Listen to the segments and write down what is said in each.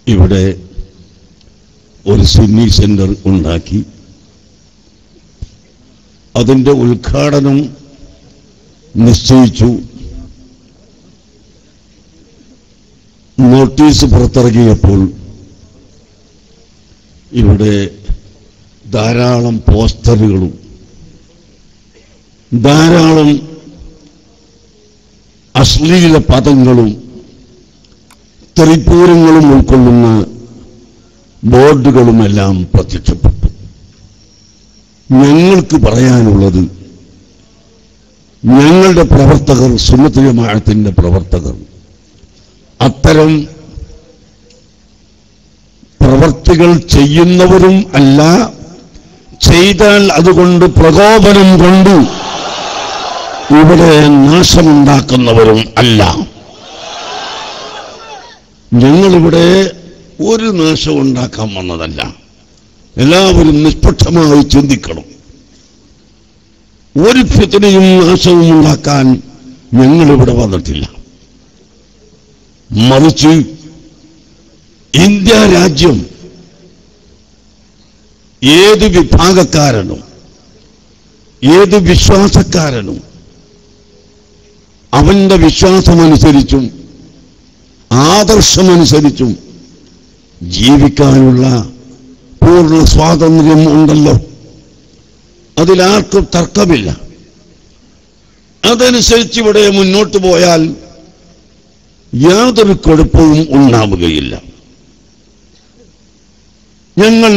ഇവിടെ ഒരു Sunni centre ഉണ്ടാക്കി അതിന്റെ ഉദ്ഘാടനം നിശ്ചയിച്ചു നോട്ടീസ് പുറത്തിറങ്ങിയപ്പോൾ ഇവിടെ ധാരാളം പോസ്റ്ററുകളും ധാരാളം അശ്ലീല പദങ്ങളും തെറിപ്പൂരങ്ങളും ഉൾക്കൊള്ളുന്ന ബോർഡുകളുമെല്ലാം പ്രത്യക്ഷപ്പെട്ടു ഞങ്ങൾക്ക് പറയാനുള്ളത് ഞങ്ങളുടെ പ്രവർത്തകർ സുന്നത്തിയമാഴത്തിന്റെ പ്രവർത്തകർ അത്തരം പ്രവർത്തികൾ ചെയ്യുന്നവരും അല്ല ചെയ്താൽ അതുകൊണ്ട് പ്രകോപനം കൊണ്ട് ഇവിടെ നാശമുണ്ടാക്കുന്നവരും അല്ല ഞങ്ങളിവിടെ ഒരു നാശം ഉണ്ടാക്കാൻ വന്നതല്ല എല്ലാവരും നിഷ്പക്ഷമായി ചിന്തിക്കണം ഒരു ഫിത്തിനെയും നാശവും ഉണ്ടാക്കാൻ ഞങ്ങളിവിടെ വന്നിട്ടില്ല മറിച്ച് ഇന്ത്യ രാജ്യം ഏത് വിഭാഗക്കാരനും ഏത് വിശ്വാസക്കാരനും അവന്റെ വിശ്വാസമനുസരിച്ചും ആദർശമനുസരിച്ചും ജീവിക്കാനുള്ള പൂർണ്ണ സ്വാതന്ത്ര്യം ഉണ്ടല്ലോ അതിലാർക്കും തർക്കമില്ല അതനുസരിച്ച് ഇവിടെ മുന്നോട്ട് പോയാൽ യാതൊരു കുഴപ്പവും ഉണ്ടാവുകയില്ല ഞങ്ങൾ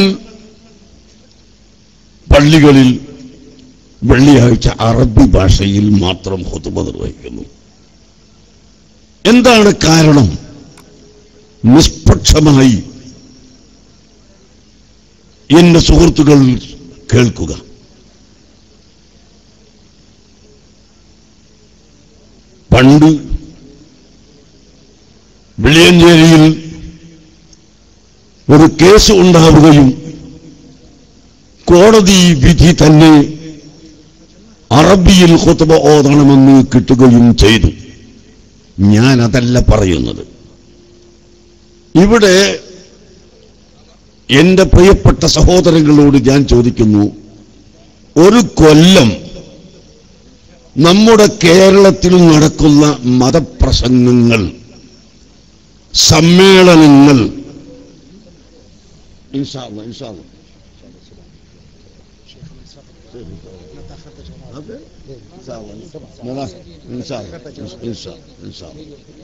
പള്ളികളിൽ വെള്ളിയാഴ്ച അറബി ഭാഷയിൽ മാത്രം ഹുതുബ നിർവഹിക്കുന്നു എന്താണ് കാരണം നിഷ്പക്ഷമായി എന്റെ സുഹൃത്തുക്കൾ കേൾക്കുക പണ്ട് വെളിയഞ്ചേരിയിൽ ഒരു കേസ് ഉണ്ടാവുകയും കോടതി വിധി തന്നെ അറബിയിൽ ഹുത്തുബ ഓതണമെന്ന് കിട്ടുകയും ചെയ്തു ഞാൻ അതല്ല പറയുന്നത് ഇവിടെ എന്റെ പ്രിയപ്പെട്ട സഹോദരങ്ങളോട് ഞാൻ ചോദിക്കുന്നു ഒരു കൊല്ലം നമ്മുടെ കേരളത്തിൽ നടക്കുന്ന മതപ്രസംഗങ്ങൾ സമ്മേളനങ്ങൾ ഇൻഷാ അല്ലാ, ഇൻഷാ അല്ലാ. അതെ? ഇൻഷാ അല്ലാ, ഇൻഷാ അല്ലാ, ഇൻഷാ അല്ലാ, ഇൻഷാ അല്ലാ.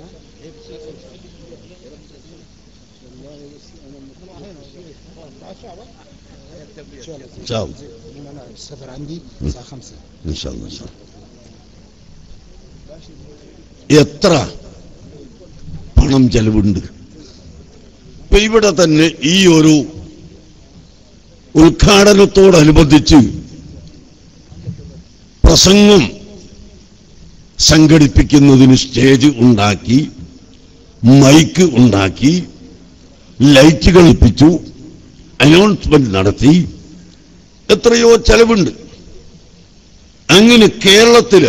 ഇൻഷാ അല്ലാ. انا السفر عندي الساعه 5 ഇൻഷാ അല്ലാ, ഇൻഷാ അല്ലാ. എത്ര പണം ചെലവുണ്ട് ഇപ്പൊ ഇവിടെ തന്നെ ഈ ഒരു ഉദ്ഘാടനത്തോടനുബന്ധിച്ച് പ്രസംഗം സംഘടിപ്പിക്കുന്നതിന് സ്റ്റേജ് ഉണ്ടാക്കി മൈക്ക് ഉണ്ടാക്കി ലൈറ്റ് കളിപ്പിച്ചു അനൗൺസ്മെന്റ് നടത്തി എത്രയോ ചെലവുണ്ട് അങ്ങനെ കേരളത്തില്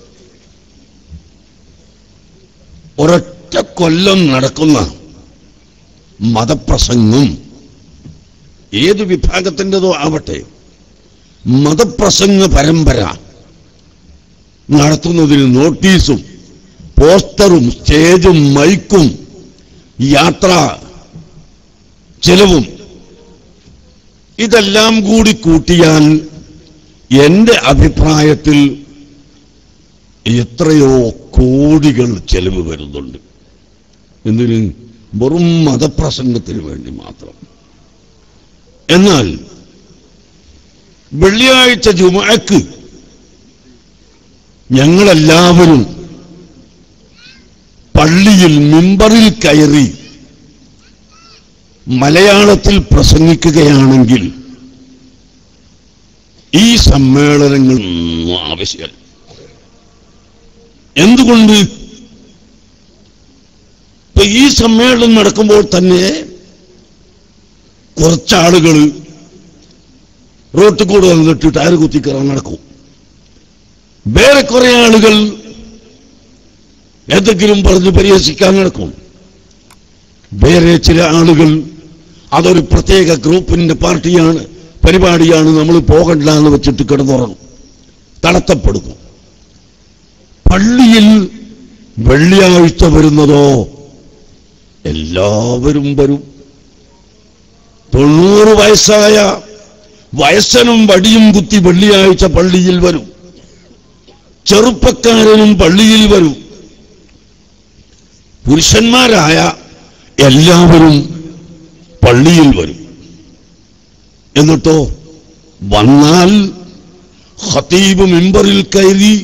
ഒരൊറ്റ കൊല്ലം നടക്കുന്ന മതപ്രസംഗം ഏത് വിഭാഗത്തിൻ്റെതോ ആവട്ടെ മതപ്രസംഗ പരമ്പര നടത്തുന്നതിന് നോട്ടീസും പോസ്റ്ററും സ്റ്റേജും മൈക്കും യാത്ര ചെലവും ഇതെല്ലാം കൂടി കൂട്ടിയാൽ എന്റെ അഭിപ്രായത്തിൽ എത്രയോ കോടികൾ ചെലവ് വരുന്നുണ്ട് എന്തിന് വെറും മതപ്രസംഗത്തിന് വേണ്ടി മാത്രം എന്നാൽ വെള്ളിയാഴ്ച ജുമഅക്ക് ഞങ്ങളെല്ലാവരും പള്ളിയിൽ മിമ്പറിൽ കയറി മലയാളത്തിൽ പ്രസംഗിക്കുകയാണെങ്കിൽ ഈ സമ്മേളനങ്ങൾ ഒന്നും ആവശ്യമല്ല എന്തുകൊണ്ട് ഇപ്പൊ ഈ സമ്മേളനം നടക്കുമ്പോൾ തന്നെ കുറച്ചാളുകൾ റോട്ടിൽ കൂടെ വന്നിട്ട് ടയർ കുത്തിക്കയറാൻ നടക്കും വേറെ കുറെ ആളുകൾ എന്തെങ്കിലും പറഞ്ഞ് പരിഹസിക്കാൻ നടക്കും വേറെ ചില ആളുകൾ അതൊരു പ്രത്യേക ഗ്രൂപ്പിന്റെ പാർട്ടിയാണ് പരിപാടിയാണ് നമ്മൾ പോകണ്ട എന്ന് വെച്ചിട്ട് കിടന്നുറങ്ങും തളർത്തപ്പെടുന്നു പള്ളിയിൽ വെള്ളിയാഴ്ച വരുന്നതോ എല്ലാവരും വരും തൊണ്ണൂറ് വയസ്സായ വയസ്സനും വടിയും കുത്തി വെള്ളിയാഴ്ച പള്ളിയിൽ വരും ചെറുപ്പക്കാരനും പള്ളിയിൽ വരും പുരുഷന്മാരായ എല്ലാവരും പള്ളിയിൽ വരും എന്നിട്ടോ വന്നാൽ ഖതീബ് മിമ്പറിൽ കയറി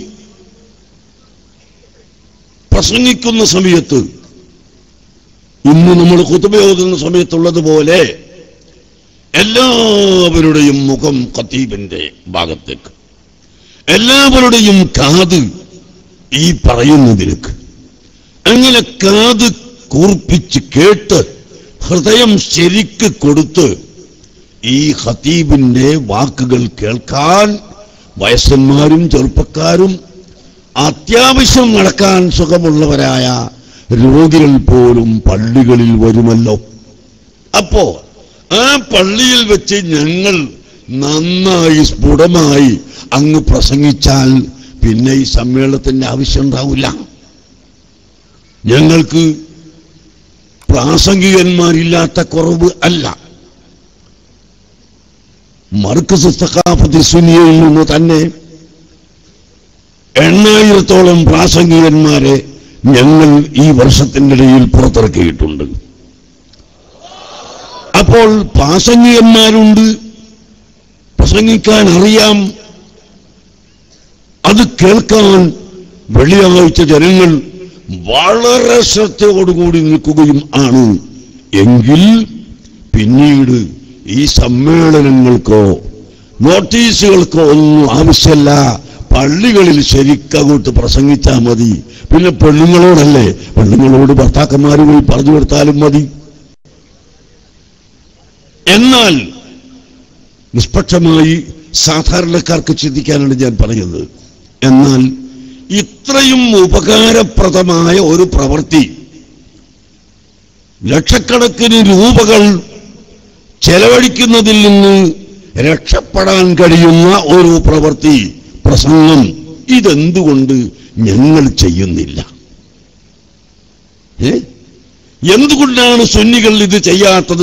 പ്രസംഗിക്കുന്ന സമയത്ത് ഇന്ന് നമ്മൾ കുത്തുപയോഗിക്കുന്ന സമയത്തുള്ളതുപോലെ എല്ലാവരുടെയും മുഖം ഖതീബിന്റെ ഭാഗത്തേക്ക് എല്ലാവരുടെയും കാത് ഈ പറയുന്നതിലേക്ക് അങ്ങനെ കാത് കൂർപ്പിച്ച് കേട്ട് ഹൃദയം ശരിക്ക് കൊടുത്ത് ഈ ഖതീബിന്റെ വാക്കുകൾ കേൾക്കാൻ വയസ്സന്മാരും ചെറുപ്പക്കാരും അത്യാവശ്യം നടക്കാൻ സുഖമുള്ളവരായ രോഗികൾ പോലും പള്ളികളിൽ വരുമല്ലോ അപ്പോ ആ പള്ളിയിൽ വെച്ച് ഞങ്ങൾ നന്നായി സ്ഫുടമായി അങ്ങ് പ്രസംഗിച്ചാൽ പിന്നെ ഈ സമ്മേളനത്തിന്റെ ആവശ്യം ഉണ്ടാവില്ല ഞങ്ങൾക്ക് പ്രാസംഗികന്മാരില്ലാത്ത കുറവ് അല്ല മർക്കസ് സഖാഫത്തി സുനിയയിൽ നിന്ന് തന്നെ എണ്ണായിരത്തോളം പ്രാസംഗികന്മാരെ ഞങ്ങൾ ഈ വർഷത്തിൻ്റെ ഇടയിൽ പുറത്തിറക്കിയിട്ടുണ്ട് അപ്പോൾ പ്രാസംഗികന്മാരുണ്ട് പ്രസംഗിക്കാൻ അറിയാം അത് കേൾക്കാൻ വെള്ളിയാഴ്ച ജനങ്ങൾ വളരെ ശ്രദ്ധയോടുകൂടി നിൽക്കുകയും ആണ് എങ്കിൽ പിന്നീട് ഈ സമ്മേളനങ്ങൾക്കോ നോട്ടീസുകൾക്കോ ഒന്നും ആവശ്യമല്ല പള്ളികളിൽ ശരിക്കങ്ങോട്ട് പ്രസംഗിച്ചാൽ മതി പിന്നെ പെണ്ണുങ്ങളോടല്ലേ പെണ്ണുങ്ങളോട് ഭർത്താക്കന്മാർ പോയി പറഞ്ഞു കൊടുത്താലും മതി എന്നാൽ നിഷ്പക്ഷമായി സാധാരണക്കാർക്ക് ചിന്തിക്കാനാണ് ഞാൻ പറയുന്നത് എന്നാൽ ഇത്രയും ഉപകാരപ്രദമായ ഒരു പ്രവൃത്തി ലക്ഷക്കണക്കിന് രൂപകൾ ചെലവഴിക്കുന്നതിൽ നിന്ന് രക്ഷപ്പെടാൻ കഴിയുന്ന ഒരു പ്രവൃത്തി പ്രസംഗം ഇതെന്തുകൊണ്ട് ഞങ്ങൾ ചെയ്യുന്നില്ല ഏ? എന്തുകൊണ്ടാണ് സുന്നികൾ ഇത് ചെയ്യാത്തത്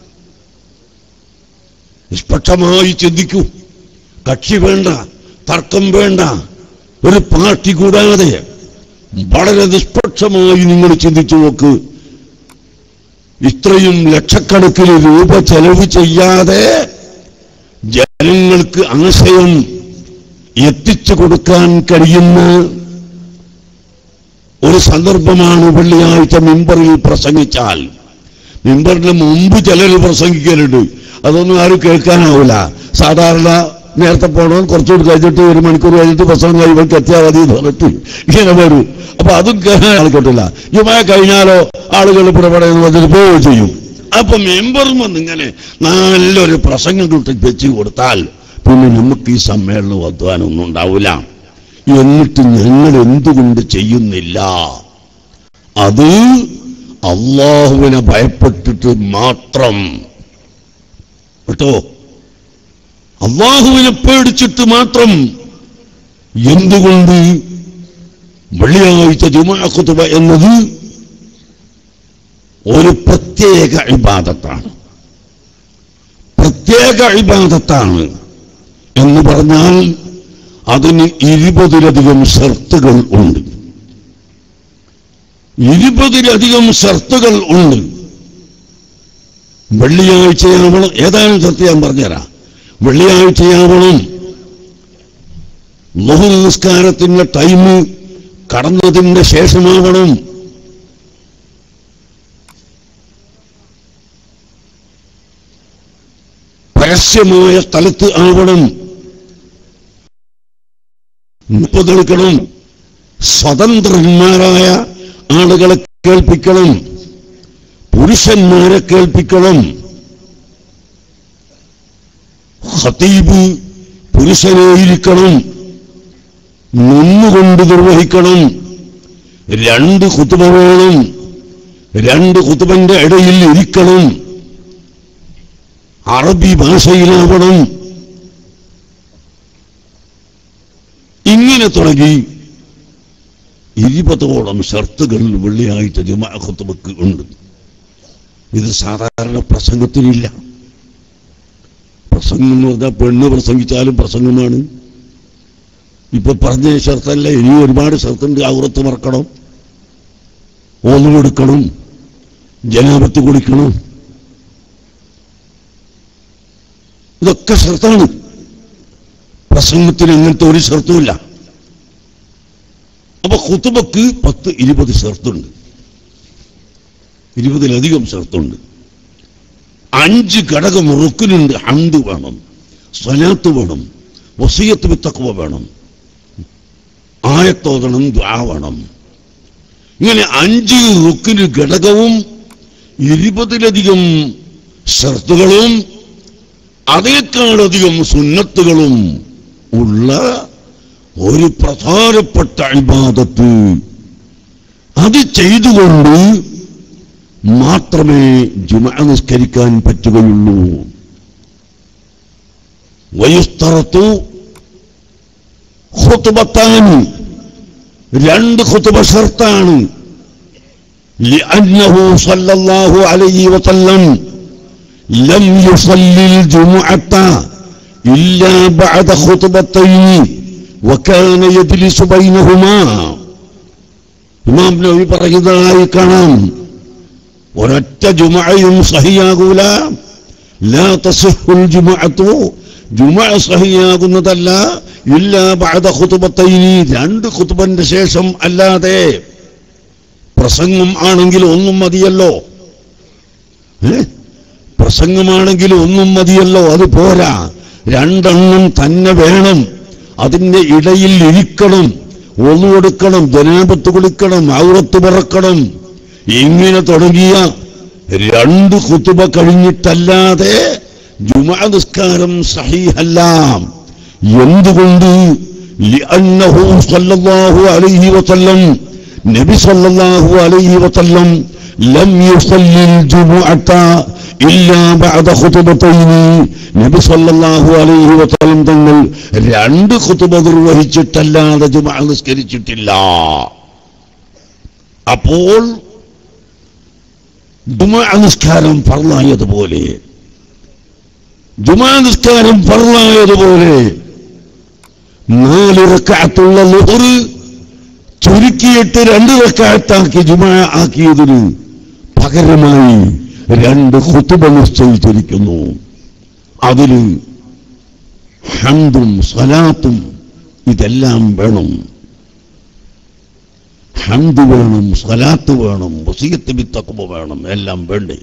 നിഷ്പക്ഷമായി ചിന്തിക്കൂ കക്ഷി വേണ്ട തർക്കം വേണ്ട ഒരു പാർട്ടി കൂടാതെ വളരെ നിഷ്പക്ഷമായി നിങ്ങൾ ചിന്തിച്ചു നോക്ക് ഇത്രയും ലക്ഷക്കണക്കിന് രൂപ ചെലവ് ചെയ്യാതെ ജനങ്ങൾക്ക് ആശയം എത്തിച്ചു കൊടുക്കാൻ കഴിയുന്ന ഒരു സന്ദർഭമാണ് വെള്ളിയാഴ്ച മിമ്പറിൽ പ്രസംഗിച്ചാൽ മിമ്പറിന് മുമ്പ് ചിലർ പ്രസംഗിക്കലുണ്ട് അതൊന്നും ആരും കേൾക്കാനാവില്ല സാധാരണ നേരത്തെ പോകണം കുറച്ചുകൂടി കഴിഞ്ഞിട്ട് ഒരു മണിക്കൂർ കഴിഞ്ഞിട്ട് പ്രസംഗം കഴിയുമ്പോൾ എത്തിയാൽ മതി എന്ന് പറഞ്ഞിട്ട് ഇങ്ങനെ വരൂ അപ്പൊ അതും കേൾക്കാൻ ആൾക്കിട്ടില്ല ജുമായ കഴിഞ്ഞാലോ ആളുകൾ ഇവിടെ പറയുന്ന വന്നിട്ട് പോവുകയും ചെയ്യും അപ്പൊ മെമ്പറും വന്നിങ്ങനെ നല്ലൊരു പ്രസംഗം കിട്ടി വെച്ച് കൊടുത്താൽ പിന്നെ നമുക്ക് ഈ സമ്മേളനം അധ്വാനമൊന്നും ഉണ്ടാവില്ല എന്നിട്ട് ഞങ്ങൾ എന്തുകൊണ്ട് ചെയ്യുന്നില്ല അത് അള്ളാഹുവിനെ ഭയപ്പെട്ടിട്ട് മാത്രം കേട്ടോ അള്ളാഹുവിനെ പേടിച്ചിട്ട് മാത്രം എന്തുകൊണ്ട് വെള്ളിയാഴ്ച ജുമാഖുതുബ എന്നത് ഒരു പ്രത്യേക ഇബാദത്താണ് പ്രത്യേക ഇബാദത്താണ് എന്ന് പറഞ്ഞാൽ അതിന് ഇരുപതിലധികം ഷർത്തുകൾ ഉണ്ട് ഇരുപതിലധികം ഷർത്തുകൾ ഉണ്ട് വെള്ളിയാഴ്ചയാവണം ഏതാനും ഷർത്ത് ഞാൻ പറഞ്ഞുതരാം വെള്ളിയാഴ്ചയാവണം മുഹു നിസ്കാരത്തിന്റെ ടൈം കടന്നതിന്റെ ശേഷമാവണം പരസ്യമായ സ്ഥലത്ത് ആവണം മുപ്പതെടുക്കണം സ്വതന്ത്രന്മാരായ ആളുകളെ കേൾപ്പിക്കണം പുരുഷന്മാരെ കേൾപ്പിക്കണം ഖതീബ് പുരുഷനായിരിക്കണം നിന്നുകൊണ്ട് നിർവഹിക്കണം രണ്ട് കുത്തുമ വേണം രണ്ട് കുത്തുബന്റെ ഇടയിൽ ഇരിക്കണം അറബി ഭാഷയിലാവണം ഇങ്ങനെ തുടങ്ങി ഇരുപതോളം ഷർത്തുകൾ വെള്ളിയാഴ്ച ജുമാ ഖുത്തുബക്ക് ഉണ്ട് ഇത് സാധാരണ പ്രസംഗത്തിനില്ല പ്രസംഗം എന്ന് പറഞ്ഞാൽ പെണ്ണ് പ്രസംഗിച്ചാലും പ്രസംഗമാണ് ഇപ്പൊ പറഞ്ഞ ഷർത്തല്ല ഇനി ഒരുപാട് ഷർത്തുണ്ട് ഔറത്ത് മറക്കണം ഓന്നുകൊടുക്കണം ജനാപത്ത് കുടിക്കണം ഇതൊക്കെ ഷർത്താണ് പ്രസംഗത്തിന് അങ്ങനത്തെ ഒരു ഷർത്തുമില്ല അപ്പൊ ഖുത്തുബക്ക് പത്ത് ഇരുപത് ഷർത്തുണ്ട് ഇരുപതിലധികം ഷർത്തുണ്ട് അഞ്ച് ഘടകം റുക്കിനുണ്ട് ഹന്ത് വേണം സ്വലാത്ത് വേണം വസീയത്ത് വിത്തക്കുവ വേണം ആയത്തോതണം ദ്വാ വേണം ഇങ്ങനെ അഞ്ച് റുക്കിന് ഘടകവും ഇരുപതിലധികം ഷർത്തുകളും അതേക്കാളധികം സുന്നത്തുകളും ഉള്ള ഒരു പ്രധാനപ്പെട്ട ഇബാദത്ത് അത് ചെയ്തുകൊണ്ട് മാത്രമേ ജുമ നിസ്കരിക്കാൻ പറ്റുകയുള്ളൂ വയുസ്തറത്തു ഖുത്ബത്താനി രണ്ട് ഖുത്ബ ഷർത്താണ് لأنه صلى الله عليه وسلم لم يصلي الجمعة إلا بعد خطبتين وكان يجلس بينهما ഇമാം നബി പറയുന്നതായി കാണാം ഒരൊറ്റ ജുമയും സഹിയാകൂല ലാ തസിഹുൽ ജുമഅത്തു ജുമ സഹിയാകുന്നതല്ല ഇല്ല ബഅദ ഖുതുബത്തൈനി രണ്ട് ഖുതുബന്റെ ശേഷം അല്ലാതെ പ്രസംഗം ആണെങ്കിൽ ഒന്നും മതിയല്ലോ ഏ? പ്രസംഗമാണെങ്കിൽ ഒന്നും മതിയല്ലോ അത് പോരാ രണ്ടെണ്ണം തന്നെ വേണം അതിന്റെ ഇടയിൽ ഇരിക്കണം ഒന്നുകൊടുക്കണം ജനാപത്ത് കുളിക്കണം ഔറത്ത് പിറക്കണം ഇങ്ങനെ തുടങ്ങിയ രണ്ട് കുത്തുബ കഴിഞ്ഞിട്ടല്ലാതെ ജുമാ നിസ്കാരം സഹീഹല്ല എന്തുകൊണ്ട് ലിഅന്നഹു സല്ലല്ലാഹു അലൈഹി വസല്ലം നബി സല്ലല്ലാഹു അലൈഹി വസല്ലം ലം യുസല്ലിൽ ജുമുഅത ഇല്ലാ ബഅദ ഖുതുബത്തൈനി നബി സല്ലല്ലാഹു അലൈഹി വസല്ലം തങ്ങൾ രണ്ട് ഖുതുബ നിർവഹിച്ചിട്ടല്ലാതെ ജുമുഅ നിസ്കരിച്ചിട്ടില്ല അപ്പോൾ ജുമുഅ നിസ്കാരം ഫർളായതുപോലെ ജുമാ നിസ്കാരം ഫർളായതുപോലെ നാല് റക്കാത്തുള്ള ലുഹറ് ചുരുക്കിയിട്ട് രണ്ട് റക്കാത്താക്കി ജുമാ ആക്കിയതിന് പകരമായി രണ്ട് ഖുതുബ നിശ്ചയിച്ചിരിക്കുന്നു അതിന് ഹന്തും സ്വലാത്തും ഇതെല്ലാം വേണം ഹന്ത് വേണം സ്വലാത്ത് വേണം വസീയത്ത് ബിത്തക്കുമ വേണം എല്ലാം വേണ്ടേ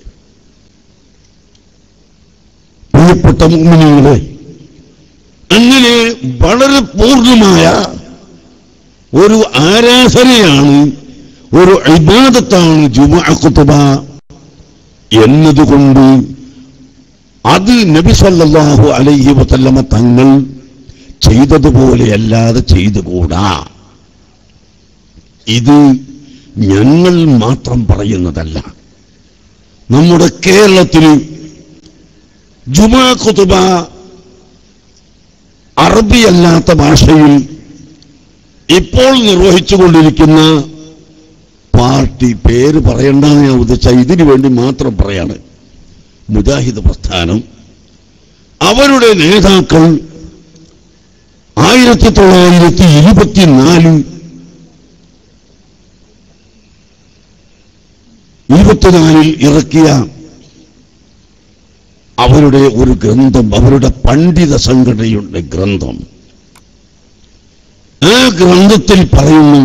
പ്രിയപ്പെട്ട മുഅ്മിനീങ്ങളെ അങ്ങനെ വളരെ പൂർണ്ണമായ ഒരു ആരാധനയാണ് ഒരു ഇബാദത്താണ് ജുമുഅ ഖുതുബ എന്നതുകൊണ്ട് അത് നബി സല്ലല്ലാഹു അലൈഹി വസല്ലമ തങ്ങൾ ചെയ്തതുപോലെ അല്ലാതെ ചെയ്തുകൂടാ ഇത് ഞങ്ങൾ മാത്രം പറയുന്നതല്ല നമ്മുടെ കേരളത്തിൽ ജുമാ ഖുതുബ അറബിയല്ലാത്ത ഭാഷയിൽ ഇപ്പോൾ നിർവഹിച്ചുകൊണ്ടിരിക്കുന്ന പാർട്ടി പേര് പറയണ്ടെന്ന് ഞാൻ ഉദ്ദേശിച്ച ഇതിനു വേണ്ടി മാത്രം പറയാണ് മുജാഹിദ് പ്രസ്ഥാനം അവരുടെ നേതാക്കൾ ആയിരത്തി തൊള്ളായിരത്തി ഇരുപത്തിനാല് ഇരുപത്തിനാലിൽ ഇറക്കിയ അവരുടെ ഒരു ഗ്രന്ഥം അവരുടെ പണ്ഡിത സംഘടനയുടെ ഗ്രന്ഥം ആ ഗ്രന്ഥത്തിൽ പറയുന്നു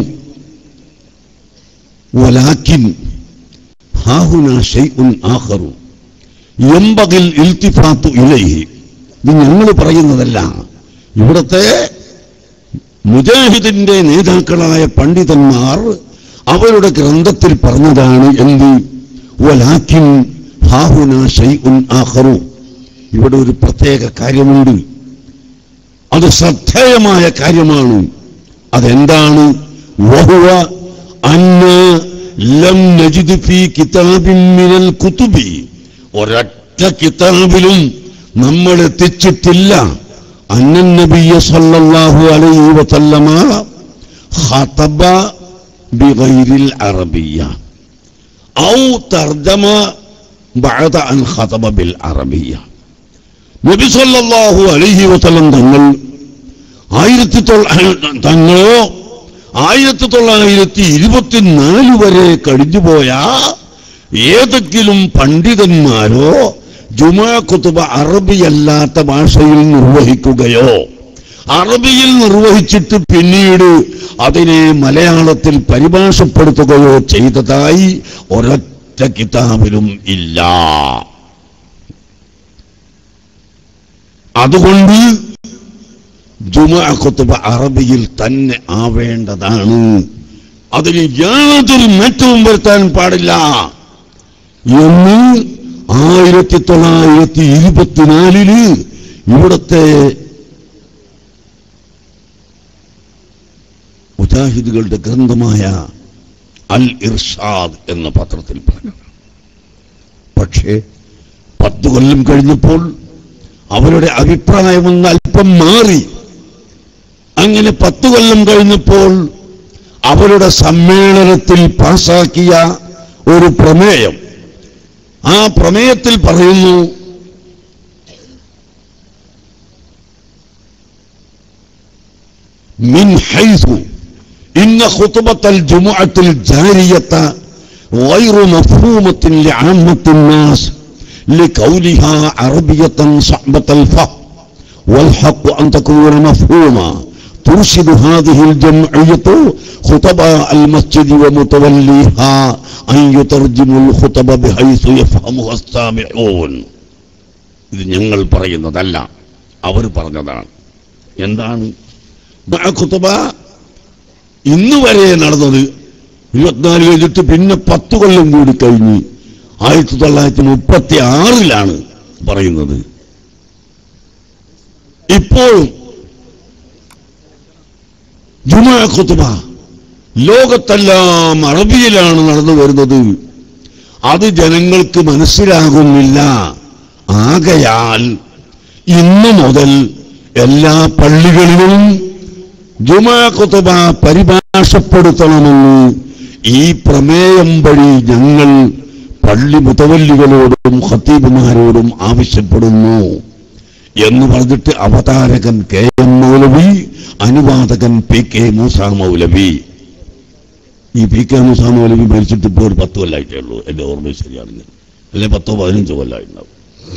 വലാക്കിൻ ഹാഹുന ഷൈഉൻ ആഖറു യംബഗിൽ ഇൽത്തിഫാത്തു ഇലൈഹി ഇത് ഞങ്ങൾ പറയുന്നതല്ല ഇവിടുത്തെ മുജാഹിദിന്റെ നേതാക്കളായ പണ്ഡിതന്മാർ അവരുടെ ഗ്രന്ഥത്തിൽ പറഞ്ഞതാണ് എന്ത് വലാക്കിൻ ഹാഹുന ഷൈഉൻ ആഖറു ഇവിടെ ഒരു പ്രത്യേക കാര്യമുണ്ട് അത് ശ്രദ്ധേയമായ കാര്യമാണ് അതെന്താണ് വഹുവ അന്ന ലം നജിദ് ഫീ കിതാബിൻ മിനൽ കുതുബി ഒരൊറ്റ കിതാബിലും നമ്മൾ എത്തിച്ചിട്ടില്ല അന്നൻ നബിയ സല്ലല്ലാഹു അലൈഹി വസല്ലമ ഖതബ ബിഗൈരിൽ അറബിയ ഔ തർജമ ബഅദ അൻ ഖതബ ബിൽ അറബിയ നബി സല്ലല്ലാഹു അലൈഹി വസല്ലം തങ്ങൾ ആയിരത്തി തൊള്ള തങ്ങളോ ആയിരത്തി തൊള്ളായിരത്തി ഇരുപത്തിനാല് വരെ കഴിഞ്ഞുപോയ ഏതെങ്കിലും പണ്ഡിതന്മാരോ ജുമാ കുത്തുബ അറബിയല്ലാത്ത ഭാഷയിൽ നിർവഹിക്കുകയോ അറബിയിൽ നിർവഹിച്ചിട്ട് പിന്നീട് അതിനെ മലയാളത്തിൽ പരിഭാഷപ്പെടുത്തുകയോ ചെയ്തതായി ഒരൊറ്റ കിതാബിലും ഇല്ല അതുകൊണ്ട് ജുമാ കുത്തുബ അറബിയിൽ തന്നെ ആവേണ്ടതാണ് അതിന് യാതൊരു മാറ്റവും വരുത്താൻ പാടില്ല എന്ന് ആയിരത്തി തൊള്ളായിരത്തി ഇരുപത്തിനാലില് ഇവിടുത്തെ മുജാഹിദുകളുടെ ഗ്രന്ഥമായ അൽ ഇർഷാദ് എന്ന പത്രത്തിൽ പറഞ്ഞു പക്ഷേ പത്തു കൊല്ലം കഴിഞ്ഞപ്പോൾ അവരുടെ അഭിപ്രായമൊന്ന് അല്പം മാറി അങ്ങനെ പത്തു കൊല്ലം കഴിഞ്ഞപ്പോൾ അവരുടെ സമ്മേളനത്തിൽ പാസാക്കിയ ഒരു പ്രമേയം ആ പ്രമേയത്തിൽ പറയുന്നു من حيث إن خطبة الجمعة الجارية غير مفهومة لعامة الناس لكونها عربية صعبة الفهم والحق أن تكون مفهومة ترشد هذه الجمعية خطباء المسجد ومتوليها أن يترجموا الخطب بحيث يفهمها السامعون ഇത് ഞങ്ങൾ പറയുന്നതല്ല അവർ പറഞ്ഞതാണ് എന്താണ് ഖുത്തബ ഇന്ന് വരെ നടന്നത് ഇരുപത്തിനാല് കഴിഞ്ഞിട്ട് പിന്നെ പത്ത് കൊല്ലം കൂടി കഴിഞ്ഞ് ആയിരത്തി തൊള്ളായിരത്തി മുപ്പത്തി ആറിലാണ് പറയുന്നത് ഇപ്പോഴും ജുമാ ഖുത്ബ ലോകത്തെല്ലാം അറബിയിലാണ് നടന്നു വരുന്നത് അത് ജനങ്ങൾക്ക് മനസ്സിലാകുന്നില്ല ആകയാൽ ഇന്നു മുതൽ എല്ലാ പള്ളികളിലും ജുമാ ഖുത്ബ പരിഭാഷപ്പെടുത്തണമെന്ന് ഈ പ്രമേയം വഴി ഞങ്ങൾ പള്ളി മുതവല്ലികളോടും ഖത്തീബുമാരോടും ആവശ്യപ്പെടുന്നു എന്ന് പറഞ്ഞിട്ട് അവതാരകൻ കെ എം മൗലവി അനുവാദകൻ പി കെ മൂസ മൗലവി ഈ പി കെ മൂസ മൗലവി മരിച്ചിട്ട് ഇപ്പോൾ ഒരു പത്ത് കൊല്ലായിട്ടേ ഉള്ളൂ എന്റെ ഓർമ്മ ശരിയാണെങ്കിൽ അല്ലെ പത്തോ പതിനഞ്ചോ കൊല്ലായിട്ടുണ്ടാവും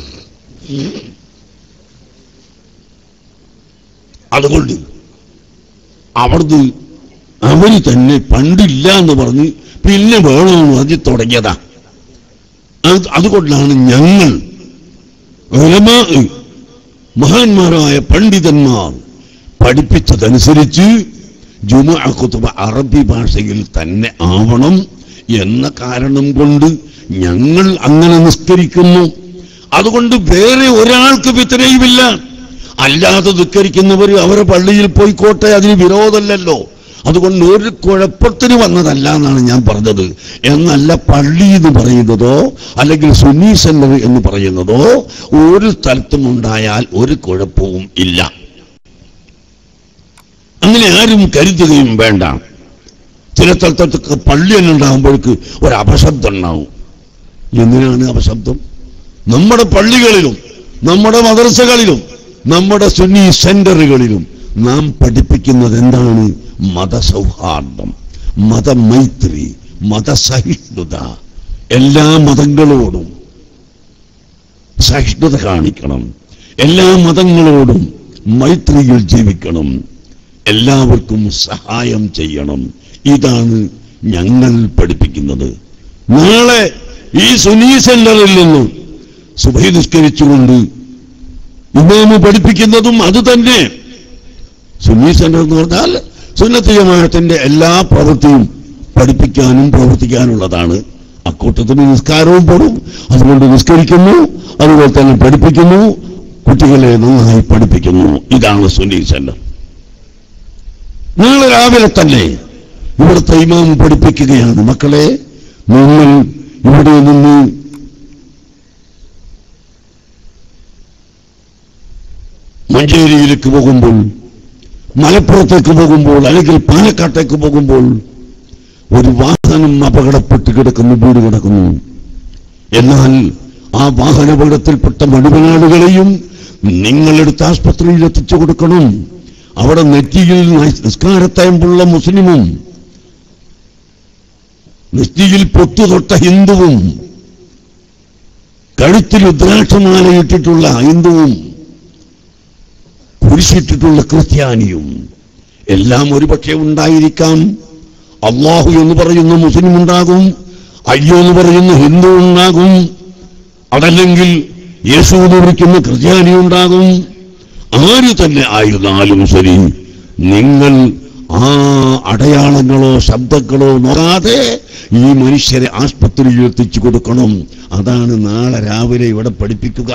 അതുകൊണ്ട് അവിടുന്ന് അവന് തന്നെ പണ്ടില്ല എന്ന് പറഞ്ഞ് പിന്നെ വേണമെന്ന് പറഞ്ഞ് തുടങ്ങിയതാ അത് അതുകൊണ്ടാണ് ഞങ്ങൾ ഉലമാ മഹാന്മാരായ പണ്ഡിതന്മാർ പഠിപ്പിച്ചതനുസരിച്ച് ജുമുഅ ഖുത്ബ അറബി ഭാഷയിൽ തന്നെ ആവണം എന്ന കാരണം കൊണ്ട് ഞങ്ങൾ അങ്ങനെ നിസ്കരിക്കുന്നു അതുകൊണ്ട് വേറെ ഒരാൾക്ക് വിത്തനയുമില്ല അല്ലാതെ ധിക്കരിക്കുന്നവർ അവരെ പള്ളിയിൽ പോയിക്കോട്ടെ അതിന് വിരോധമല്ലല്ലോ അതുകൊണ്ട് ഒരു കുഴപ്പത്തിന് വന്നതല്ല എന്നാണ് ഞാൻ പറഞ്ഞത് എന്നല്ല പള്ളി എന്ന് പറയുന്നതോ അല്ലെങ്കിൽ സുന്നി സെന്റർ എന്ന് പറയുന്നതോ ഒരു സ്ഥലത്തും ഉണ്ടായാൽ ഒരു കുഴപ്പവും ഇല്ല അങ്ങനെ ആരും കരുതുകയും വേണ്ട ചില സ്ഥലത്തൊക്കെ പള്ളി തന്നെ ഉണ്ടാകുമ്പോഴേക്ക് ഒരു അപശബ്ദം ഉണ്ടാവും എന്തിനാണ് അപശബ്ദം നമ്മുടെ പള്ളികളിലും നമ്മുടെ മദ്രസകളിലും നമ്മുടെ സുന്നി സെന്ററുകളിലും നാം പഠിപ്പിക്കുന്നത് എന്താണ് മതസൗഹാർദ്ദം മതമൈത്രി മതസഹിഷ്ണുത എല്ലാ മതങ്ങളോടും സഹിഷ്ണുത കാണിക്കണം എല്ലാ മതങ്ങളോടും മൈത്രിയിൽ ജീവിക്കണം എല്ലാവർക്കും സഹായം ചെയ്യണം ഇതാണ് ഞങ്ങൾ പഠിപ്പിക്കുന്നത് നാളെ ഈ സുനി സെന്ററിൽ നിന്നും സുബൈ നിസ്കരിച്ചുകൊണ്ട് ഇമാമ് പഠിപ്പിക്കുന്നതും അത് തന്നെ സുന്നി സെന്റർ എന്ന് പറഞ്ഞാൽ സുന്നത്ത് ജമാഅത്തിന്റെ എല്ലാ പ്രവൃത്തിയും പഠിപ്പിക്കാനും പ്രവർത്തിക്കാനുള്ളതാണ് അക്കൂട്ടത്തിന് നിസ്കാരവും പെടും അതുകൊണ്ട് നിസ്കരിക്കുന്നു അതുപോലെ തന്നെ പഠിപ്പിക്കുന്നു കുട്ടികളെ നന്നായി പഠിപ്പിക്കുന്നു ഇതാണ് സുന്നി സെന്റർ നാളെ രാവിലെ തന്നെ ഇവിടുത്തെ ഇമാം പഠിപ്പിക്കുകയാണ് മക്കളെ നിങ്ങൾ ഇവിടെ നിന്ന് മഞ്ചേരിയിലേക്ക് പോകുമ്പോൾ മലപ്പുറത്തേക്ക് പോകുമ്പോൾ അല്ലെങ്കിൽ പാലക്കാട്ടേക്ക് പോകുമ്പോൾ ഒരു വാഹനം അപകടപ്പെട്ട് കിടക്കുന്നു വീട് കിടക്കുന്നു എന്നാൽ ആ വാഹനാപകടത്തിൽപ്പെട്ട മുഴുവനാളുകളെയും നിങ്ങളെടുത്ത് ആസ്പത്രിയിൽ എത്തിച്ചു കൊടുക്കണം അവിടെ നെറ്റിയിൽ നിസ്കാരത്തയമ്പുള്ള മുസ്ലിമും നെറ്റിയിൽ പൊട്ടുതൊട്ട ഹിന്ദുവും കഴുത്തിൽ രുദ്രാക്ഷമാല ഇട്ടിട്ടുള്ള ഹിന്ദുവും കുരിശിട്ടിട്ടുള്ള ക്രിസ്ത്യാനിയും എല്ലാം ഒരുപക്ഷെ ഉണ്ടായിരിക്കാം അള്ളാഹു എന്ന് പറയുന്ന മുസ്ലിം ഉണ്ടാകും അയ്യോ എന്ന് പറയുന്ന ഹിന്ദു ഉണ്ടാകും അതല്ലെങ്കിൽ യേശു എന്ന് വിളിക്കുന്ന ക്രിസ്ത്യാനി ഉണ്ടാകും ആര് തന്നെ ആയിരുന്നാലും ശരി നിങ്ങൾ ആ അടയാളങ്ങളോ ശബ്ദങ്ങളോ നോക്കാതെ ഈ മനുഷ്യരെ ആസ്പത്രിയിൽ എത്തിച്ചു കൊടുക്കണം അതാണ് നാളെ രാവിലെ ഇവിടെ പഠിപ്പിക്കുക